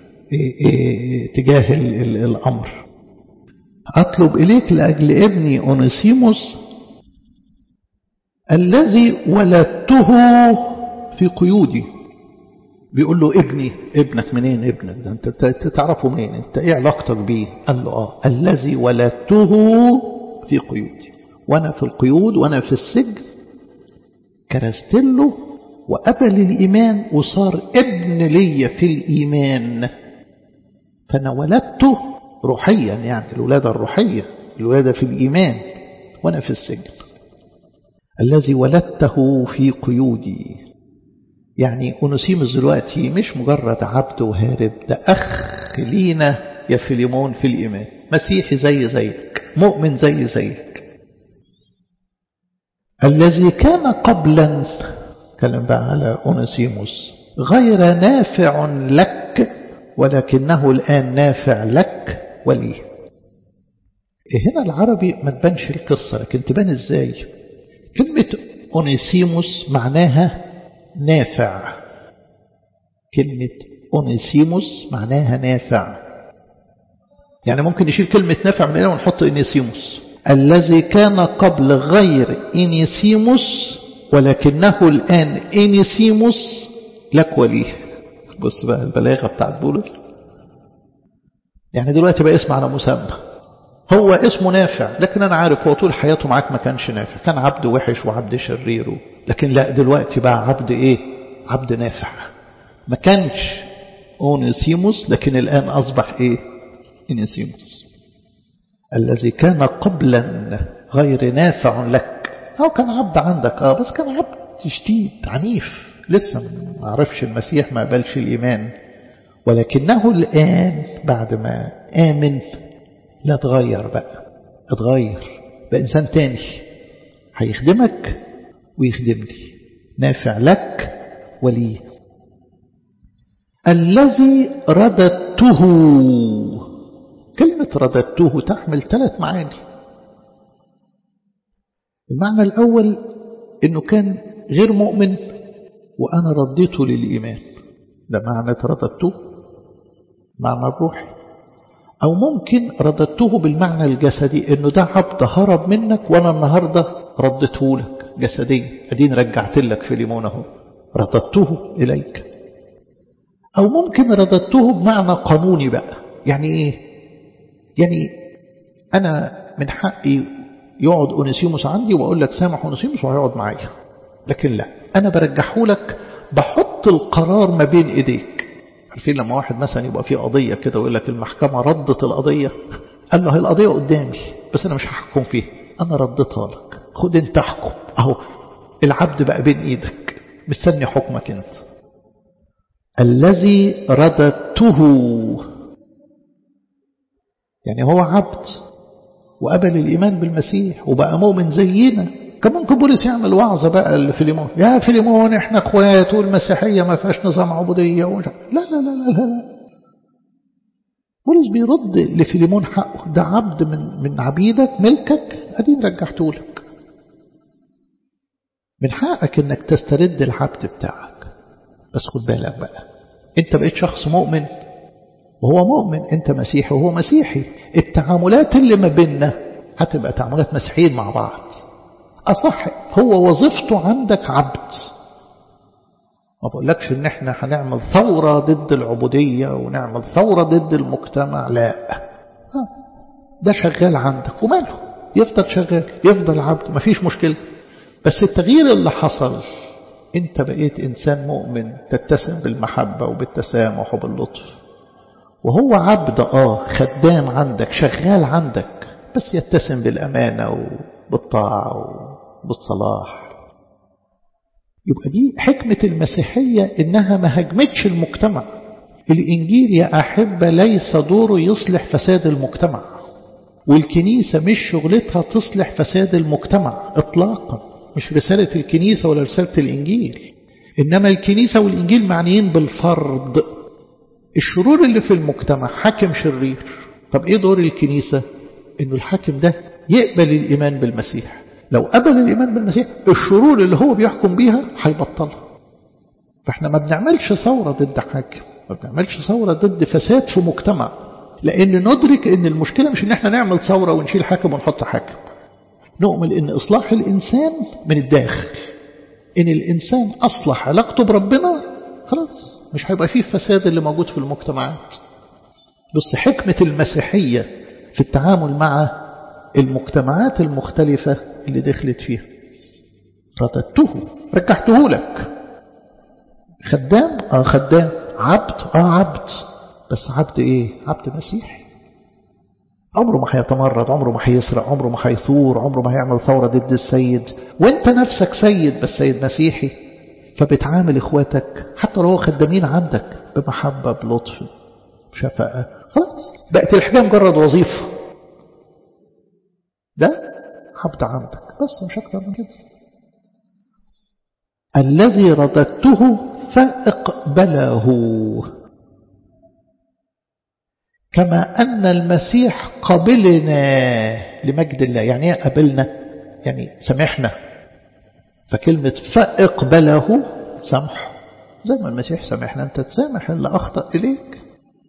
تجاه الأمر أطلب إليك لأجل ابني أونيسيموس الذي ولدته في قيودي بيقول له ابني ابنك منين ابنك ده انت تعرفه منين انت ايه علاقتك بيه قال له اه الذي ولدته في قيودي وانا في القيود وانا في السجن كرست له وقبل الايمان وصار ابن لي في الايمان فانا ولدته روحيا يعني الولاده الروحيه الولاده في الايمان وانا في السجن الذي ولدته في قيودي يعني أونسيموس دلوقتي مش مجرد عبد وهارب ده أخ لينا يا فيليمون في الإيمان مسيحي زي زيك مؤمن زي زيك الذي كان قبلا كلام بقى على أونسيموس غير نافع لك ولكنه الآن نافع لك ولي هنا العربي ما تبانش القصة لكن تبان ازاي كلمة أونيسيموس معناها نافع كلمة أونيسيموس معناها نافع يعني ممكن نشيل كلمة نافع من هنا ونحط إنيسيموس الذي كان قبل غير إنيسيموس ولكنه الآن إنيسيموس لك وليه بص بقى البلاغة بتاعت بولس يعني دلوقتي بقى اسم على مسمى هو اسمه نافع لكن أنا عارف هو طول حياته معاك ما كانش نافع كان عبد وحش وعبد شرير لكن لا دلوقتي بقى عبد ايه عبد نافع ما كانش اونيسيموس لكن الآن أصبح ايه إنيسيموس الذي كان قبلا غير نافع لك هو كان عبد عندك اه بس كان عبد شديد عنيف لسه ما عرفش المسيح ما قبلش الإيمان ولكنه الآن بعد ما آمن لا اتغير بقى اتغير بقى إنسان تاني هيخدمك ويخدمني نافع لك ولي الذي رددته كلمة رددته تحمل ثلاث معاني المعنى الأول أنه كان غير مؤمن وأنا رديته للإيمان ده معنى رددته معنى الروحي أو ممكن رددته بالمعنى الجسدي أنه ده عبد هرب منك وأنا النهاردة ردته لك جسديا أدين رجعت لك في ليمونه رددته إليك أو ممكن رددته بمعنى قانوني بقى يعني إيه يعني أنا من حقي يقعد أونيسيموس عندي وأقول لك سامح أونيسيموس وهيقعد معايا لكن لا أنا برجحه لك بحط القرار ما بين إيديك عارفين لما واحد مثلا يبقى في قضية كده ويقول لك المحكمة ردت القضية قال له هي القضية قدامي بس أنا مش هحكم فيها أنا ردتها لك خد انت احكم أهو العبد بقى بين إيدك مستني حكمك انت الذي رددته يعني هو عبد وقبل الإيمان بالمسيح وبقى مؤمن زينا كان ممكن بولس يعمل وعظة بقى اللي فيليمون يا فيليمون احنا اخوات والمسيحية ما فيهاش نظام عبودية ومش لا لا لا لا لا, لا. بولس بيرد لفيليمون حقه ده عبد من من عبيدك ملكك ادين رجعته لك من حقك انك تسترد العبد بتاعك بس خد بالك بقى انت بقيت شخص مؤمن وهو مؤمن انت مسيحي وهو مسيحي التعاملات اللي ما بيننا هتبقى تعاملات مسيحيين مع بعض أصح هو وظيفته عندك عبد ما بقولكش ان احنا هنعمل ثورة ضد العبودية ونعمل ثورة ضد المجتمع لا ده شغال عندك وماله يفضل شغال يفضل عبد مفيش مشكلة بس التغيير اللي حصل انت بقيت انسان مؤمن تتسم بالمحبة وبالتسامح وباللطف وهو عبد اه خدام عندك شغال عندك بس يتسم بالأمانة وبالطاعة وبالصلاح يبقى دي حكمة المسيحية إنها ما هجمتش المجتمع الإنجيل يا أحبة ليس دوره يصلح فساد المجتمع والكنيسة مش شغلتها تصلح فساد المجتمع إطلاقا مش رسالة الكنيسة ولا رسالة الإنجيل إنما الكنيسة والإنجيل معنيين بالفرض الشرور اللي في المجتمع حاكم شرير طب إيه دور الكنيسة إنه الحاكم ده يقبل الإيمان بالمسيح لو قبل الإيمان بالمسيح الشرور اللي هو بيحكم بيها هيبطلها فاحنا ما بنعملش ثورة ضد حاكم ما بنعملش ثورة ضد فساد في مجتمع لأن ندرك أن المشكلة مش أن احنا نعمل ثورة ونشيل حاكم ونحط حاكم نؤمن أن إصلاح الإنسان من الداخل إن الإنسان أصلح علاقته بربنا خلاص مش هيبقى فيه الفساد اللي موجود في المجتمعات بص حكمة المسيحية في التعامل مع المجتمعات المختلفة اللي دخلت فيها رددته رجعته لك خدام اه خدام عبد اه عبد بس عبد ايه عبد مسيحي عمره ما هيتمرد عمره ما هيسرق عمره ما هيثور عمره ما هيعمل ثورة ضد السيد وانت نفسك سيد بس سيد مسيحي فبتعامل اخواتك حتى لو خدامين عندك بمحبة بلطف بشفقة خلاص بقت الحكاية مجرد وظيفة ده عبد عندك بس مش أكتر من كده الذي رددته فاقبله كما أن المسيح قبلنا لمجد الله يعني ايه قبلنا يعني سمحنا فكلمة فاقبله سمح زي ما المسيح سمحنا أنت تسامح اللي أخطأ إليك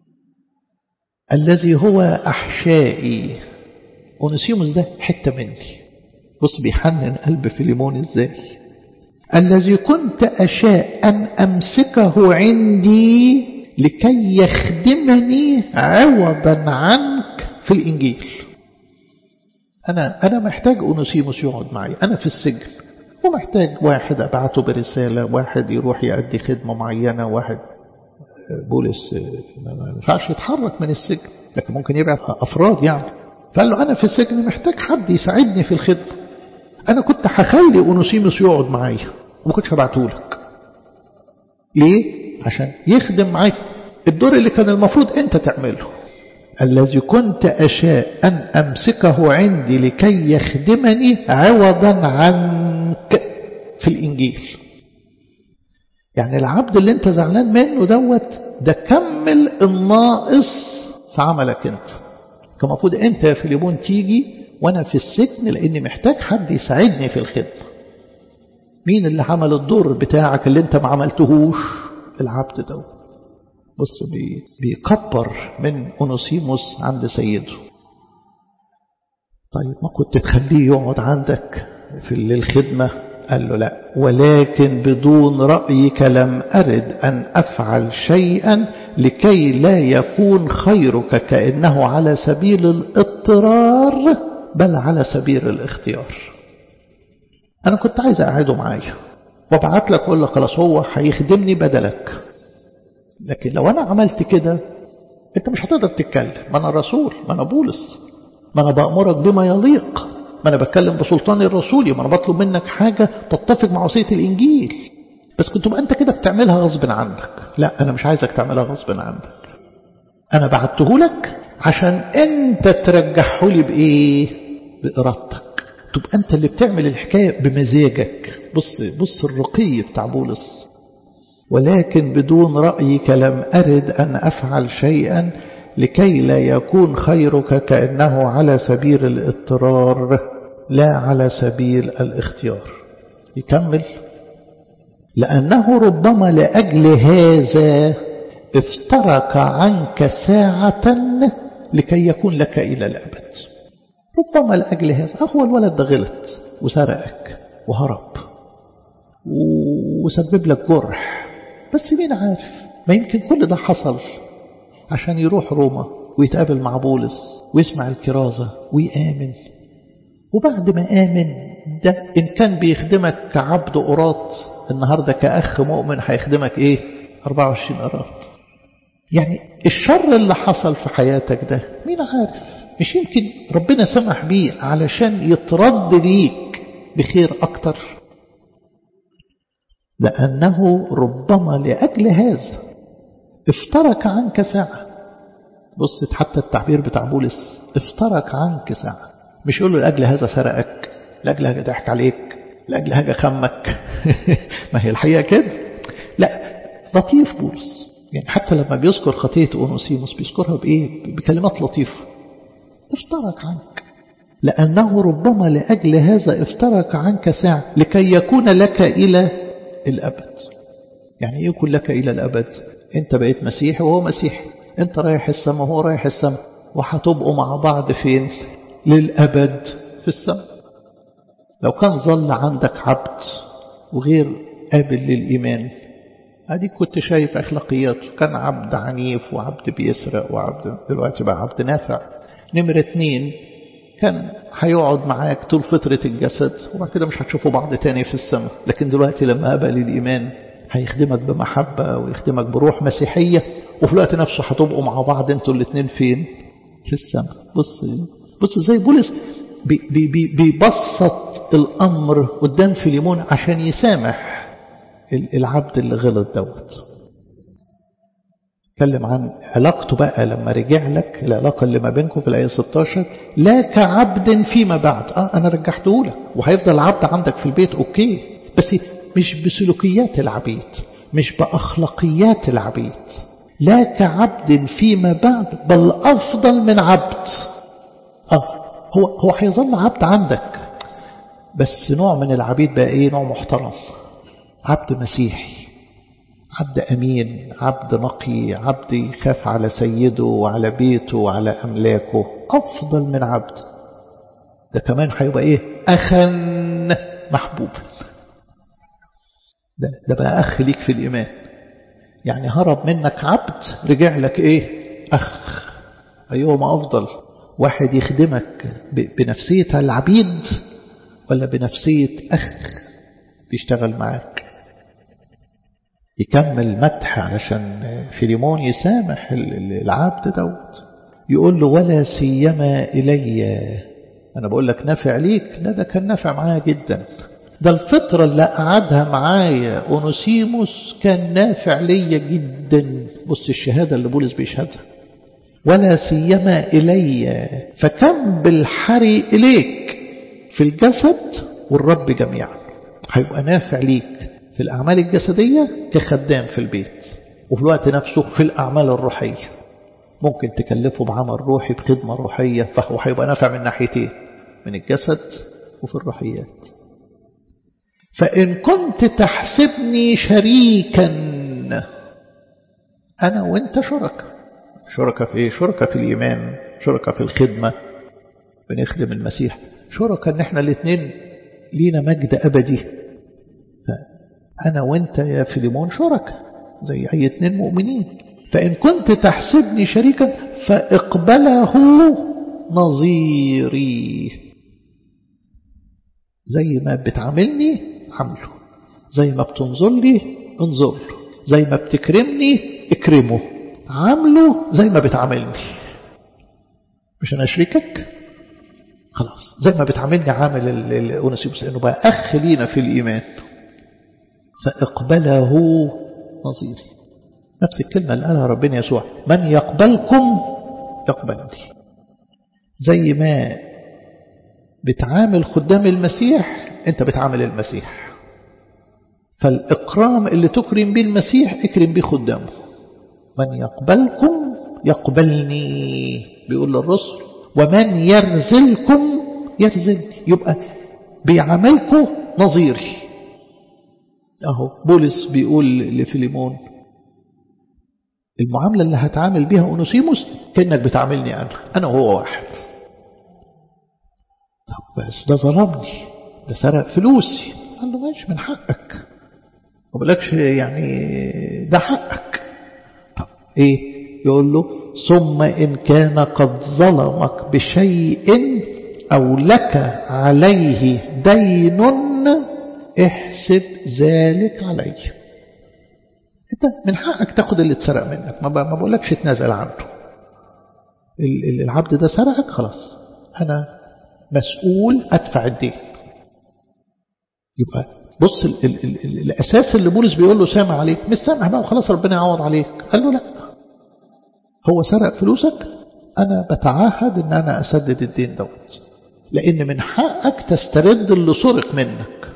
الذي هو أحشائي أونسيموس ده حتة مني بص بيحنن قلب فيليمون إزاي الذي كنت أشاء أن أمسكه عندي لكي يخدمني عوضا عنك في الإنجيل أنا, أنا محتاج أونسيموس يقعد معي أنا في السجن ومحتاج واحد أبعته برسالة واحد يروح يأدي خدمة معينة واحد بولس ما ينفعش يتحرك من السجن لكن ممكن يبعت أفراد يعني فقال له أنا في السجن محتاج حد يساعدني في الخدمة أنا كنت هخلي أونوسيموس يقعد معايا وما كنتش هبعته لك ليه؟ عشان يخدم معاك الدور اللي كان المفروض أنت تعمله الذي كنت أشاء أن أمسكه عندي لكي يخدمني عوضا عنك في الإنجيل يعني العبد اللي انت زعلان منه دوت ده كمل الناقص في عملك انت كان المفروض انت يا فيليبون تيجي وانا في السجن لاني محتاج حد يساعدني في الخدمة مين اللي عمل الدور بتاعك اللي انت ما عملتهوش العبد دوت بص بي بيكبر من أونوسيموس عند سيده طيب ما كنت تخليه يقعد عندك في الخدمة قال له لا ولكن بدون رأيك لم أرد أن أفعل شيئا لكي لا يكون خيرك كأنه على سبيل الاضطرار بل على سبيل الاختيار أنا كنت عايز أقعده معايا وابعت لك أقول لك خلاص هو هيخدمني بدلك لكن لو أنا عملت كده أنت مش هتقدر تتكلم ما أنا رسول ما أنا بولس ما أنا بأمرك بما يليق ما أنا بتكلم بسلطان الرسولي ما أنا بطلب منك حاجة تتفق مع وصية الإنجيل بس كنت أنت كده بتعملها غصب عنك لا أنا مش عايزك تعملها غصب عنك أنا بعته لك عشان أنت ترجحه لي بإيه بإرادتك تبقى أنت اللي بتعمل الحكاية بمزاجك بص بص الرقي بتاع بولس ولكن بدون رأيك لم أرد أن أفعل شيئا لكي لا يكون خيرك كأنه على سبيل الاضطرار لا على سبيل الاختيار يكمل لأنه ربما لأجل هذا افترك عنك ساعة لكي يكون لك إلى الأبد ربما لأجل هذا هو الولد ده غلط وسرقك وهرب وسبب لك جرح بس مين عارف ما يمكن كل ده حصل عشان يروح روما ويتقابل مع بولس ويسمع الكرازة ويآمن وبعد ما آمن ده إن كان بيخدمك كعبد قراط النهاردة كأخ مؤمن هيخدمك إيه 24 قراط يعني الشر اللي حصل في حياتك ده مين عارف مش يمكن ربنا سمح بيه علشان يترد ليك بخير أكتر لأنه ربما لأجل هذا افترك عنك ساعة بص حتى التعبير بتاع بولس افترك عنك ساعة مش يقول له لأجل هذا سرقك لأجل هذا ضحك عليك لأجل هذا خمك ما هي الحقيقة كده لا لطيف بولس يعني حتى لما بيذكر خطية أونوسيموس بيذكرها بإيه بكلمات لطيفة افترك عنك لأنه ربما لأجل هذا افترك عنك ساعة لكي يكون لك إلى الأبد يعني يكون لك إلى الأبد أنت بقيت مسيحي وهو مسيحي أنت رايح السماء وهو رايح السماء وهتبقوا مع بعض فين للأبد في السماء لو كان ظل عندك عبد وغير قابل للإيمان اديك كنت شايف اخلاقياته كان عبد عنيف وعبد بيسرق وعبد دلوقتي بقى عبد نافع نمرة اتنين كان هيقعد معاك طول فترة الجسد وبعد كده مش هتشوفوا بعض تاني في السماء لكن دلوقتي لما قبل الإيمان هيخدمك بمحبة ويخدمك بروح مسيحية وفي الوقت نفسه هتبقوا مع بعض انتوا الاثنين فين في السماء بص بص زي بولس بي بي بيبسط الأمر قدام فيليمون عشان يسامح العبد اللي غلط دوت اتكلم عن علاقته بقى لما رجع لك العلاقة اللي ما بينكم في الآية 16 لا كعبد فيما بعد اه أنا رجحته لك وهيفضل عبد عندك في البيت أوكي بس مش بسلوكيات العبيد مش بأخلاقيات العبيد لا كعبد فيما بعد بل أفضل من عبد اه هو هو هيظل عبد عندك بس نوع من العبيد بقى ايه نوع محترم عبد مسيحي عبد أمين عبد نقي عبد يخاف على سيده وعلى بيته وعلى أملاكه أفضل من عبد ده كمان هيبقى إيه أخا محبوب ده, ده بقى أخ ليك في الإيمان يعني هرب منك عبد رجع لك إيه أخ أيهما أفضل واحد يخدمك بنفسية العبيد ولا بنفسية أخ بيشتغل معاك يكمل مدح علشان فيليمون يسامح العبد دوت يقول له ولا سيما إلي أنا بقول لك نافع ليك لا ده كان نافع معايا جدا ده الفترة اللي قعدها معايا أونوسيموس كان نافع ليا جدا بص الشهادة اللي بولس بيشهدها ولا سيما إلي فكم بالحري إليك في الجسد والرب جميعا هيبقى نافع ليك في الأعمال الجسدية كخدام في البيت وفي الوقت نفسه في الأعمال الروحية ممكن تكلفه بعمل روحي بخدمة روحية فهو هيبقى نافع من ناحيتين من الجسد وفي الروحيات فإن كنت تحسبني شريكا أنا وإنت شركة شركة في إيه؟ شركة في الإيمان شركة في الخدمة بنخدم المسيح شركة إن إحنا الاثنين لينا مجد أبدي أنا وإنت يا فيليمون شركة زي أي اثنين مؤمنين فإن كنت تحسبني شريكا فاقبله نظيري زي ما بتعاملني عامله زي ما بتنظر لي انظر له زي ما بتكرمني اكرمه عامله زي ما بتعاملني مش أنا شريكك خلاص زي ما بتعاملني عامل الأونسيبوس لأنه بقى أخ لينا في الإيمان فاقبله نظيري نفس الكلمة اللي قالها ربنا يسوع من يقبلكم يقبلني زي ما بتعامل خدام المسيح انت بتعامل المسيح فالإكرام اللي تكرم به المسيح اكرم به خدامه من يقبلكم يقبلني بيقول للرسل ومن يرزلكم يرزلني يبقى بيعاملكم نظيري اهو بولس بيقول لفيليمون المعاملة اللي هتعامل بيها أونوسيموس كأنك بتعاملني أنا أنا وهو واحد طب بس ده ظلمني ده سرق فلوسي قال له ماشي من حقك ما بقولكش يعني ده حقك طب ايه يقول له ثم إن كان قد ظلمك بشيء أو لك عليه دين احسب ذلك عليه انت من حقك تاخد اللي اتسرق منك ما بقولكش تنازل عنه العبد ده سرقك خلاص انا مسؤول ادفع الدين يبقى بص ال ال ال الاساس اللي بولس بيقول له سامع عليك مش سامع بقى وخلاص ربنا يعوض عليك قال له لا هو سرق فلوسك انا بتعهد ان انا اسدد الدين دوت لان من حقك تسترد اللي سرق منك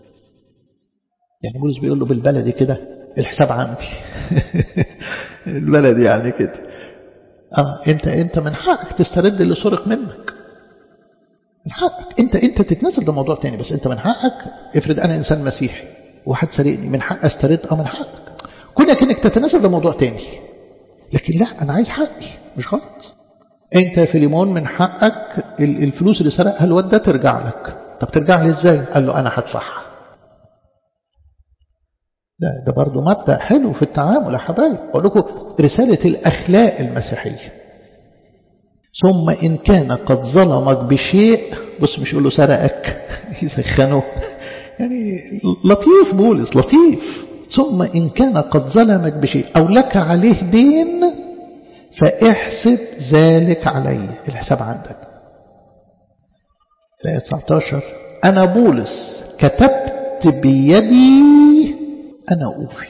يعني بولس بيقول له بالبلدي كده الحساب عندي البلدي يعني كده اه انت انت من حقك تسترد اللي سرق منك من حقك انت انت تتنازل ده موضوع تاني بس انت من حقك افرض انا انسان مسيحي واحد سرقني من حق استرد اه من حقك كونك انك تتنازل ده موضوع تاني لكن لا انا عايز حقي مش غلط انت يا فيليمون من حقك الفلوس اللي سرقها الواد ده ترجع لك طب ترجع لي ازاي قال له انا هدفعها ده, ده برضو مبدأ حلو في التعامل يا حبايب أقول لكم رسالة الأخلاق المسيحية ثم إن كان قد ظلمك بشيء بص مش يقول له سرقك يسخنه يعني لطيف بولس لطيف ثم إن كان قد ظلمك بشيء أو لك عليه دين فاحسب ذلك علي الحساب عندك الآية 19 أنا بولس كتبت بيدي أنا أوفي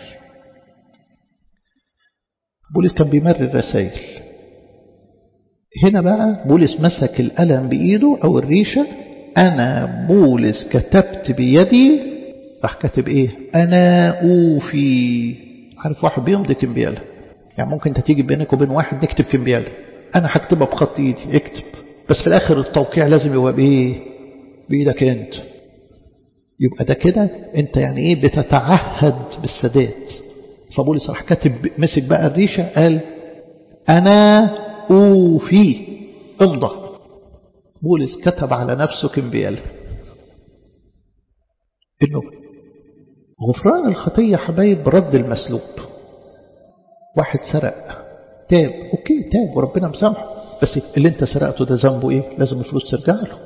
بولس كان بيمرر رسائل هنا بقى بولس مسك القلم بإيده أو الريشة أنا بولس كتبت بيدي راح كاتب إيه أنا أوفي عارف واحد بيمضي كمبيالة يعني ممكن انت تيجي بينك وبين واحد نكتب كمبيالة أنا هكتبها بخط إيدي اكتب بس في الآخر التوقيع لازم يبقى بإيه بإيدك أنت يبقى ده كده أنت يعني إيه بتتعهد بالسداد فبولس راح كاتب مسك بقى الريشة قال أنا أوفي امضى بولس كتب على نفسه كمبيال إنه غفران الخطية حبايب برد المسلوب واحد سرق تاب أوكي تاب وربنا مسامحه بس اللي انت سرقته ده ذنبه ايه لازم الفلوس ترجع له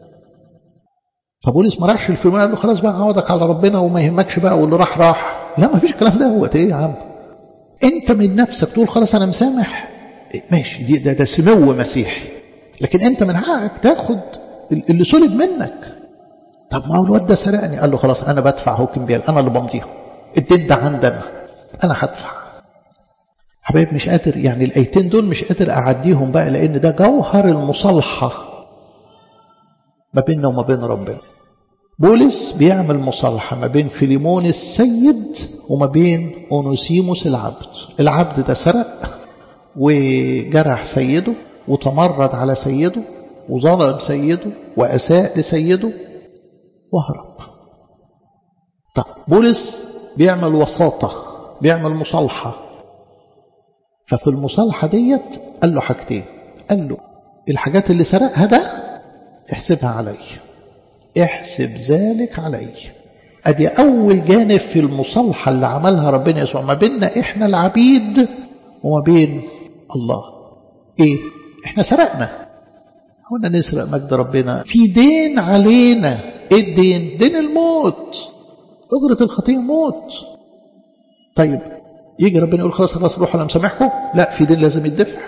فبولس ما راحش الفيلم قال له خلاص بقى عوضك على ربنا وما يهمكش بقى واللي راح راح لا ما فيش الكلام ده هو ايه يا عم انت من نفسك تقول خلاص انا مسامح ماشي دي ده, ده سمو مسيحي لكن انت من حقك تاخد اللي سلب منك طب ما هو الواد ده سرقني قال له خلاص انا بدفع هو كمبيال انا اللي بمضيهم الدين ده عندنا انا هدفع حبايب مش قادر يعني الايتين دول مش قادر اعديهم بقى لان ده جوهر المصالحه ما بيننا وما بين ربنا بولس بيعمل مصالحة ما بين فيليمون السيد وما بين أونوسيموس العبد العبد ده سرق وجرح سيده وتمرد على سيده وظلم سيده وأساء لسيده وهرب طب بولس بيعمل وساطة بيعمل مصالحة ففي المصالحة ديت قال له حاجتين قال له الحاجات اللي سرقها ده احسبها علي احسب ذلك علي ادي اول جانب في المصالحة اللي عملها ربنا يسوع ما بيننا احنا العبيد وما بين الله ايه احنا سرقنا قلنا نسرق مجد ربنا في دين علينا ايه الدين دين الموت اجرة الخطية موت طيب يجي ربنا يقول خلاص خلاص روحوا انا مسامحكم لا في دين لازم يدفع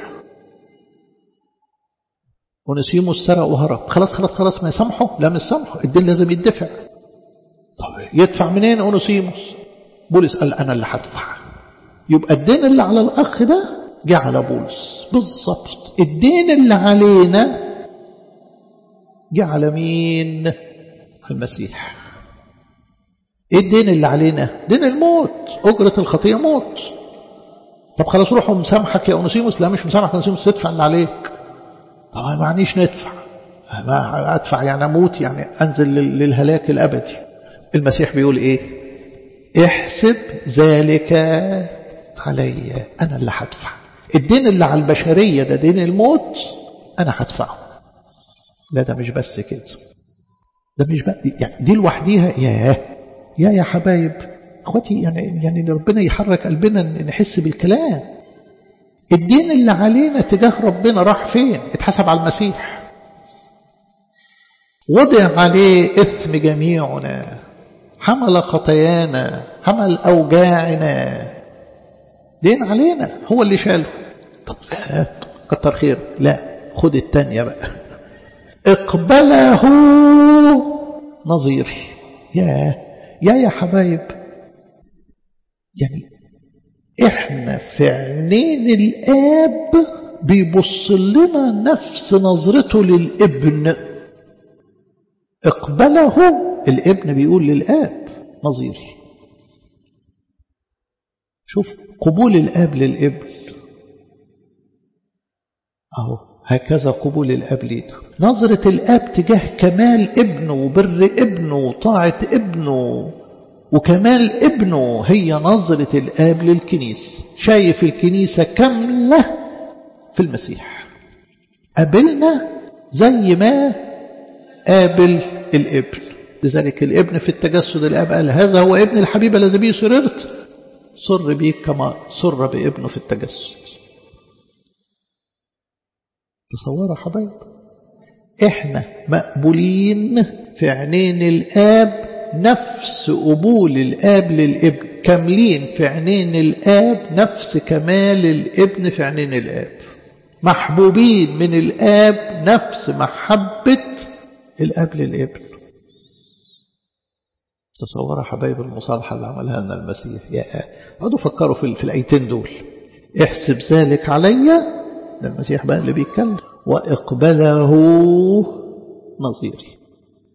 ونسيمه السرق وهرب خلاص خلاص خلاص ما يسامحه لا مش سامحه الدين لازم يدفع طب يدفع منين اونوسيموس بولس قال انا اللي هدفع يبقى الدين اللي على الاخ ده جه على بولس بالظبط الدين اللي علينا جه على مين المسيح ايه الدين اللي علينا دين الموت اجرة الخطية موت طب خلاص روحوا مسامحك يا اونوسيموس لا مش مسامحك يا اونوسيموس تدفع اللي عليك طبعا ما معنيش ندفع ما أدفع يعني أموت يعني أنزل للهلاك الأبدي المسيح بيقول إيه احسب ذلك علي أنا اللي هدفع الدين اللي على البشرية ده دين الموت أنا هدفعه لا ده مش بس كده ده مش بس يعني دي لوحديها يا يا يا حبايب اخواتي يعني يعني ربنا يحرك قلبنا نحس بالكلام الدين اللي علينا تجاه ربنا راح فين اتحسب على المسيح وضع عليه إثم جميعنا حمل خطايانا حمل أوجاعنا دين علينا هو اللي شاله طب كتر خير لا خد التانية بقى اقبله نظيري يا يا يا حبايب يعني احنا في عينين الاب بيبص لنا نفس نظرته للابن اقبله الابن بيقول للاب نظيري شوف قبول الاب للابن اهو هكذا قبول الاب لينا نظرة الاب تجاه كمال ابنه وبر ابنه وطاعة ابنه وكمال ابنه هي نظرة الآب للكنيسة شايف الكنيسة كاملة في المسيح قابلنا زي ما قابل الابن لذلك الابن في التجسد الاب قال هذا هو ابن الحبيب الذي به سررت سر بيك كما سر بابنه في التجسد تصوروا يا حبايب احنا مقبولين في عينين الاب نفس قبول الاب للابن كاملين في عينين الاب نفس كمال الابن في عينين الاب محبوبين من الاب نفس محبة الاب للابن تصوروا حبايب المصالحة اللي عملها لنا المسيح يا اقعدوا فكروا في, في الايتين دول احسب ذلك عليا ده المسيح بقى اللي بيتكلم وإقبله نظيري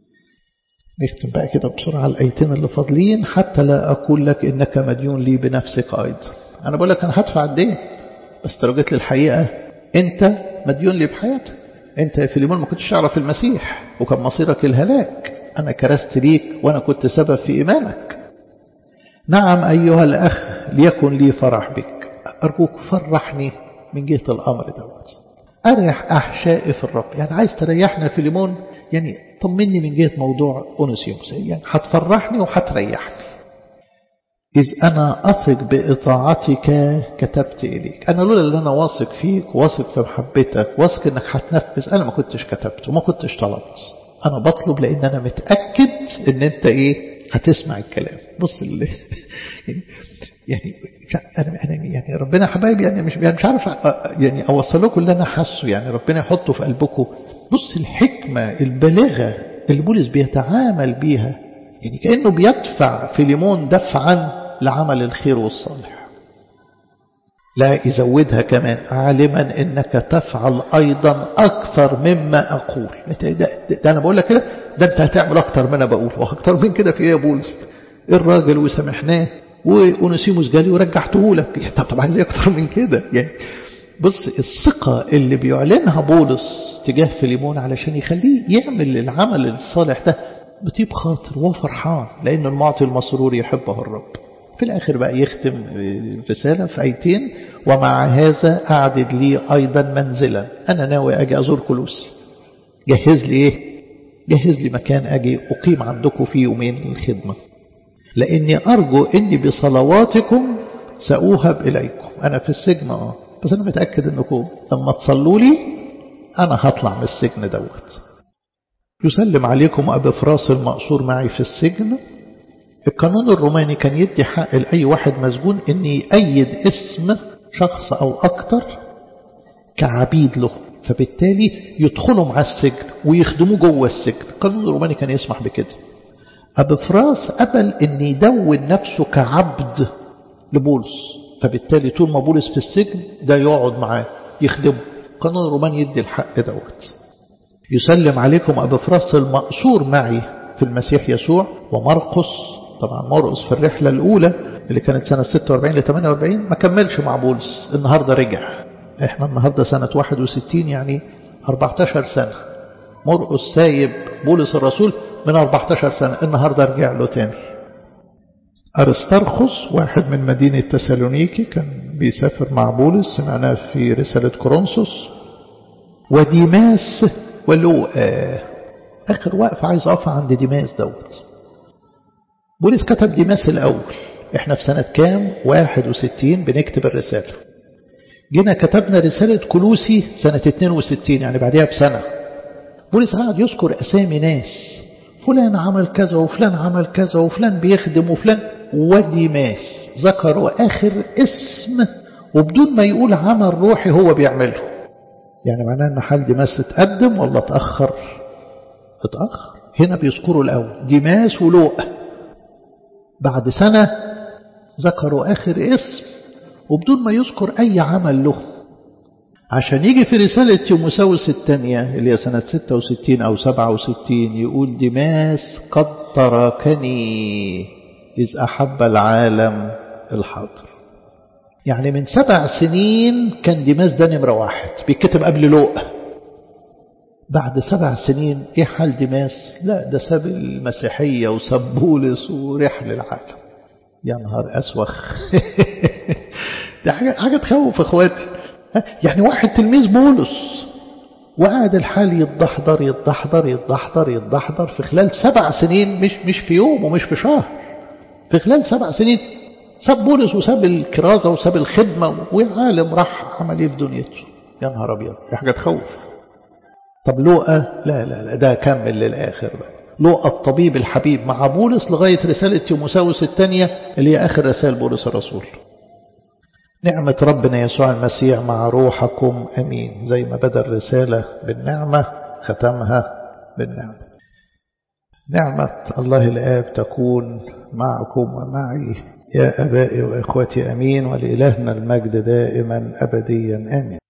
نختم بقى كده بسرعة الأيتين اللي فاضلين حتى لا أقول لك إنك مديون لي بنفسك أيضا أنا بقول لك أنا هدفع الدين بس لو جيت للحقيقة أنت مديون لي بحياتك أنت يا فيليمون ما كنتش تعرف المسيح وكان مصيرك الهلاك أنا كرست ليك وأنا كنت سبب في إيمانك نعم أيها الأخ ليكن لي فرح بك أرجوك فرحني من جهة الأمر دوت أريح أحشائي في الرب يعني عايز تريحنا في ليمون يعني طمني من جهة موضوع أونسيوس يعني هتفرحني وهتريحني إذ أنا أثق بإطاعتك كتبت إليك أنا لولا اللي أنا واثق فيك واثق في محبتك واثق إنك هتنفذ أنا ما كنتش كتبت وما كنتش طلبت أنا بطلب لأن أنا متأكد إن أنت إيه هتسمع الكلام بص اللي يعني يعني أنا أنا يعني ربنا حبايبي يعني مش يعني مش عارف يعني أوصل لكم اللي أنا حاسه يعني ربنا يحطه في قلبكم بص الحكمة البالغة اللي بولس بيتعامل بيها يعني كأنه بيدفع فيليمون دفعا لعمل الخير والصالح لا يزودها كمان عالما انك تفعل ايضا اكثر مما اقول ده, ده, ده انا بقول لك كده ده انت هتعمل اكتر ما انا بقول واكتر من كده في ايه يا بولس الراجل وسامحناه وأونسيموس جالي ورجعته لك يعني طب طب عايز اكتر من كده يعني بص الثقة اللي بيعلنها بولس تجاه فيليمون علشان يخليه يعمل العمل الصالح ده بطيب خاطر وفرحان لأن المعطي المسرور يحبه الرب في الآخر بقى يختم الرسالة في آيتين ومع هذا أعدد لي أيضا منزلا أنا ناوي أجي أزور كلوسي جهز لي إيه جهز لي مكان أجي أقيم عندكم فيه يومين الخدمة لأني أرجو أني بصلواتكم سأوهب إليكم أنا في السجن آه بس أنا متأكد أنكم لما تصلوا لي أنا هطلع من السجن دوت يسلم عليكم أبي فراس المقصور معي في السجن القانون الروماني كان يدي حق لأي واحد مسجون أن يأيد اسم شخص أو أكتر كعبيد له فبالتالي يدخلوا مع السجن ويخدموه جوه السجن القانون الروماني كان يسمح بكده أبي فراس قبل أن يدون نفسه كعبد لبولس فبالتالي طول ما بولس في السجن ده يقعد معاه يخدمه القانون الروماني يدي الحق دوت يسلم عليكم أبي فراس المقصور معي في المسيح يسوع ومرقس طبعا مرقس في الرحلة الأولى اللي كانت سنة 46 ل 48 ما كملش مع بولس النهاردة رجع احنا النهاردة سنة 61 يعني 14 سنة مرقس سايب بولس الرسول من 14 سنة النهاردة رجع له تاني أرسترخس واحد من مدينة تسالونيكي كان بيسافر مع بولس سمعناه في رسالة كورنثوس وديماس ولوقا آخر وقف عايز أقف عند ديماس دوت بولس كتب ديماس الأول احنا في سنة كام 61 بنكتب الرسالة جينا كتبنا رسالة كلوسي سنة 62 يعني بعدها بسنة بولس قاعد يذكر أسامي ناس فلان عمل كذا وفلان عمل كذا وفلان بيخدم وفلان وديماس ذكروا آخر اسم وبدون ما يقول عمل روحي هو بيعمله يعني معناه ان حال ديماس اتقدم ولا اتأخر اتأخر هنا بيذكروا الأول ديماس ولوقا بعد سنة ذكروا آخر اسم وبدون ما يذكر أي عمل له عشان يجي في رسالة تيموساوس الثانية اللي هي سنة 66 أو 67 يقول ديماس قد تركني إذ أحب العالم الحاضر يعني من سبع سنين كان ديماس ده نمرة واحد بيتكتب قبل لوقا بعد سبع سنين ايه حال ديماس لا ده ساب المسيحية وساب بولس ورحل العالم يا نهار أسوخ ده حاجة, حاجة تخوف اخواتي يعني واحد تلميذ بولس وقعد الحال يتدحضر يتدحضر يتدحضر يتدحضر في خلال سبع سنين مش مش في يوم ومش في شهر في خلال سبع سنين ساب بولس وساب الكرازة وساب الخدمة وعالم راح عمل ايه في دنيته يا نهار ابيض دي حاجة تخوف طب لوقا لا لا لا ده كمل للآخر بقى لوقا الطبيب الحبيب مع بولس لغاية رسالة تيموساوس الثانية اللي هي آخر رسائل بولس الرسول نعمة ربنا يسوع المسيح مع روحكم أمين زي ما بدأ الرسالة بالنعمة ختمها بالنعمة نعمة الله الآب تكون معكم ومعي يا أبائي وإخوتي أمين ولإلهنا المجد دائما أبديا آمين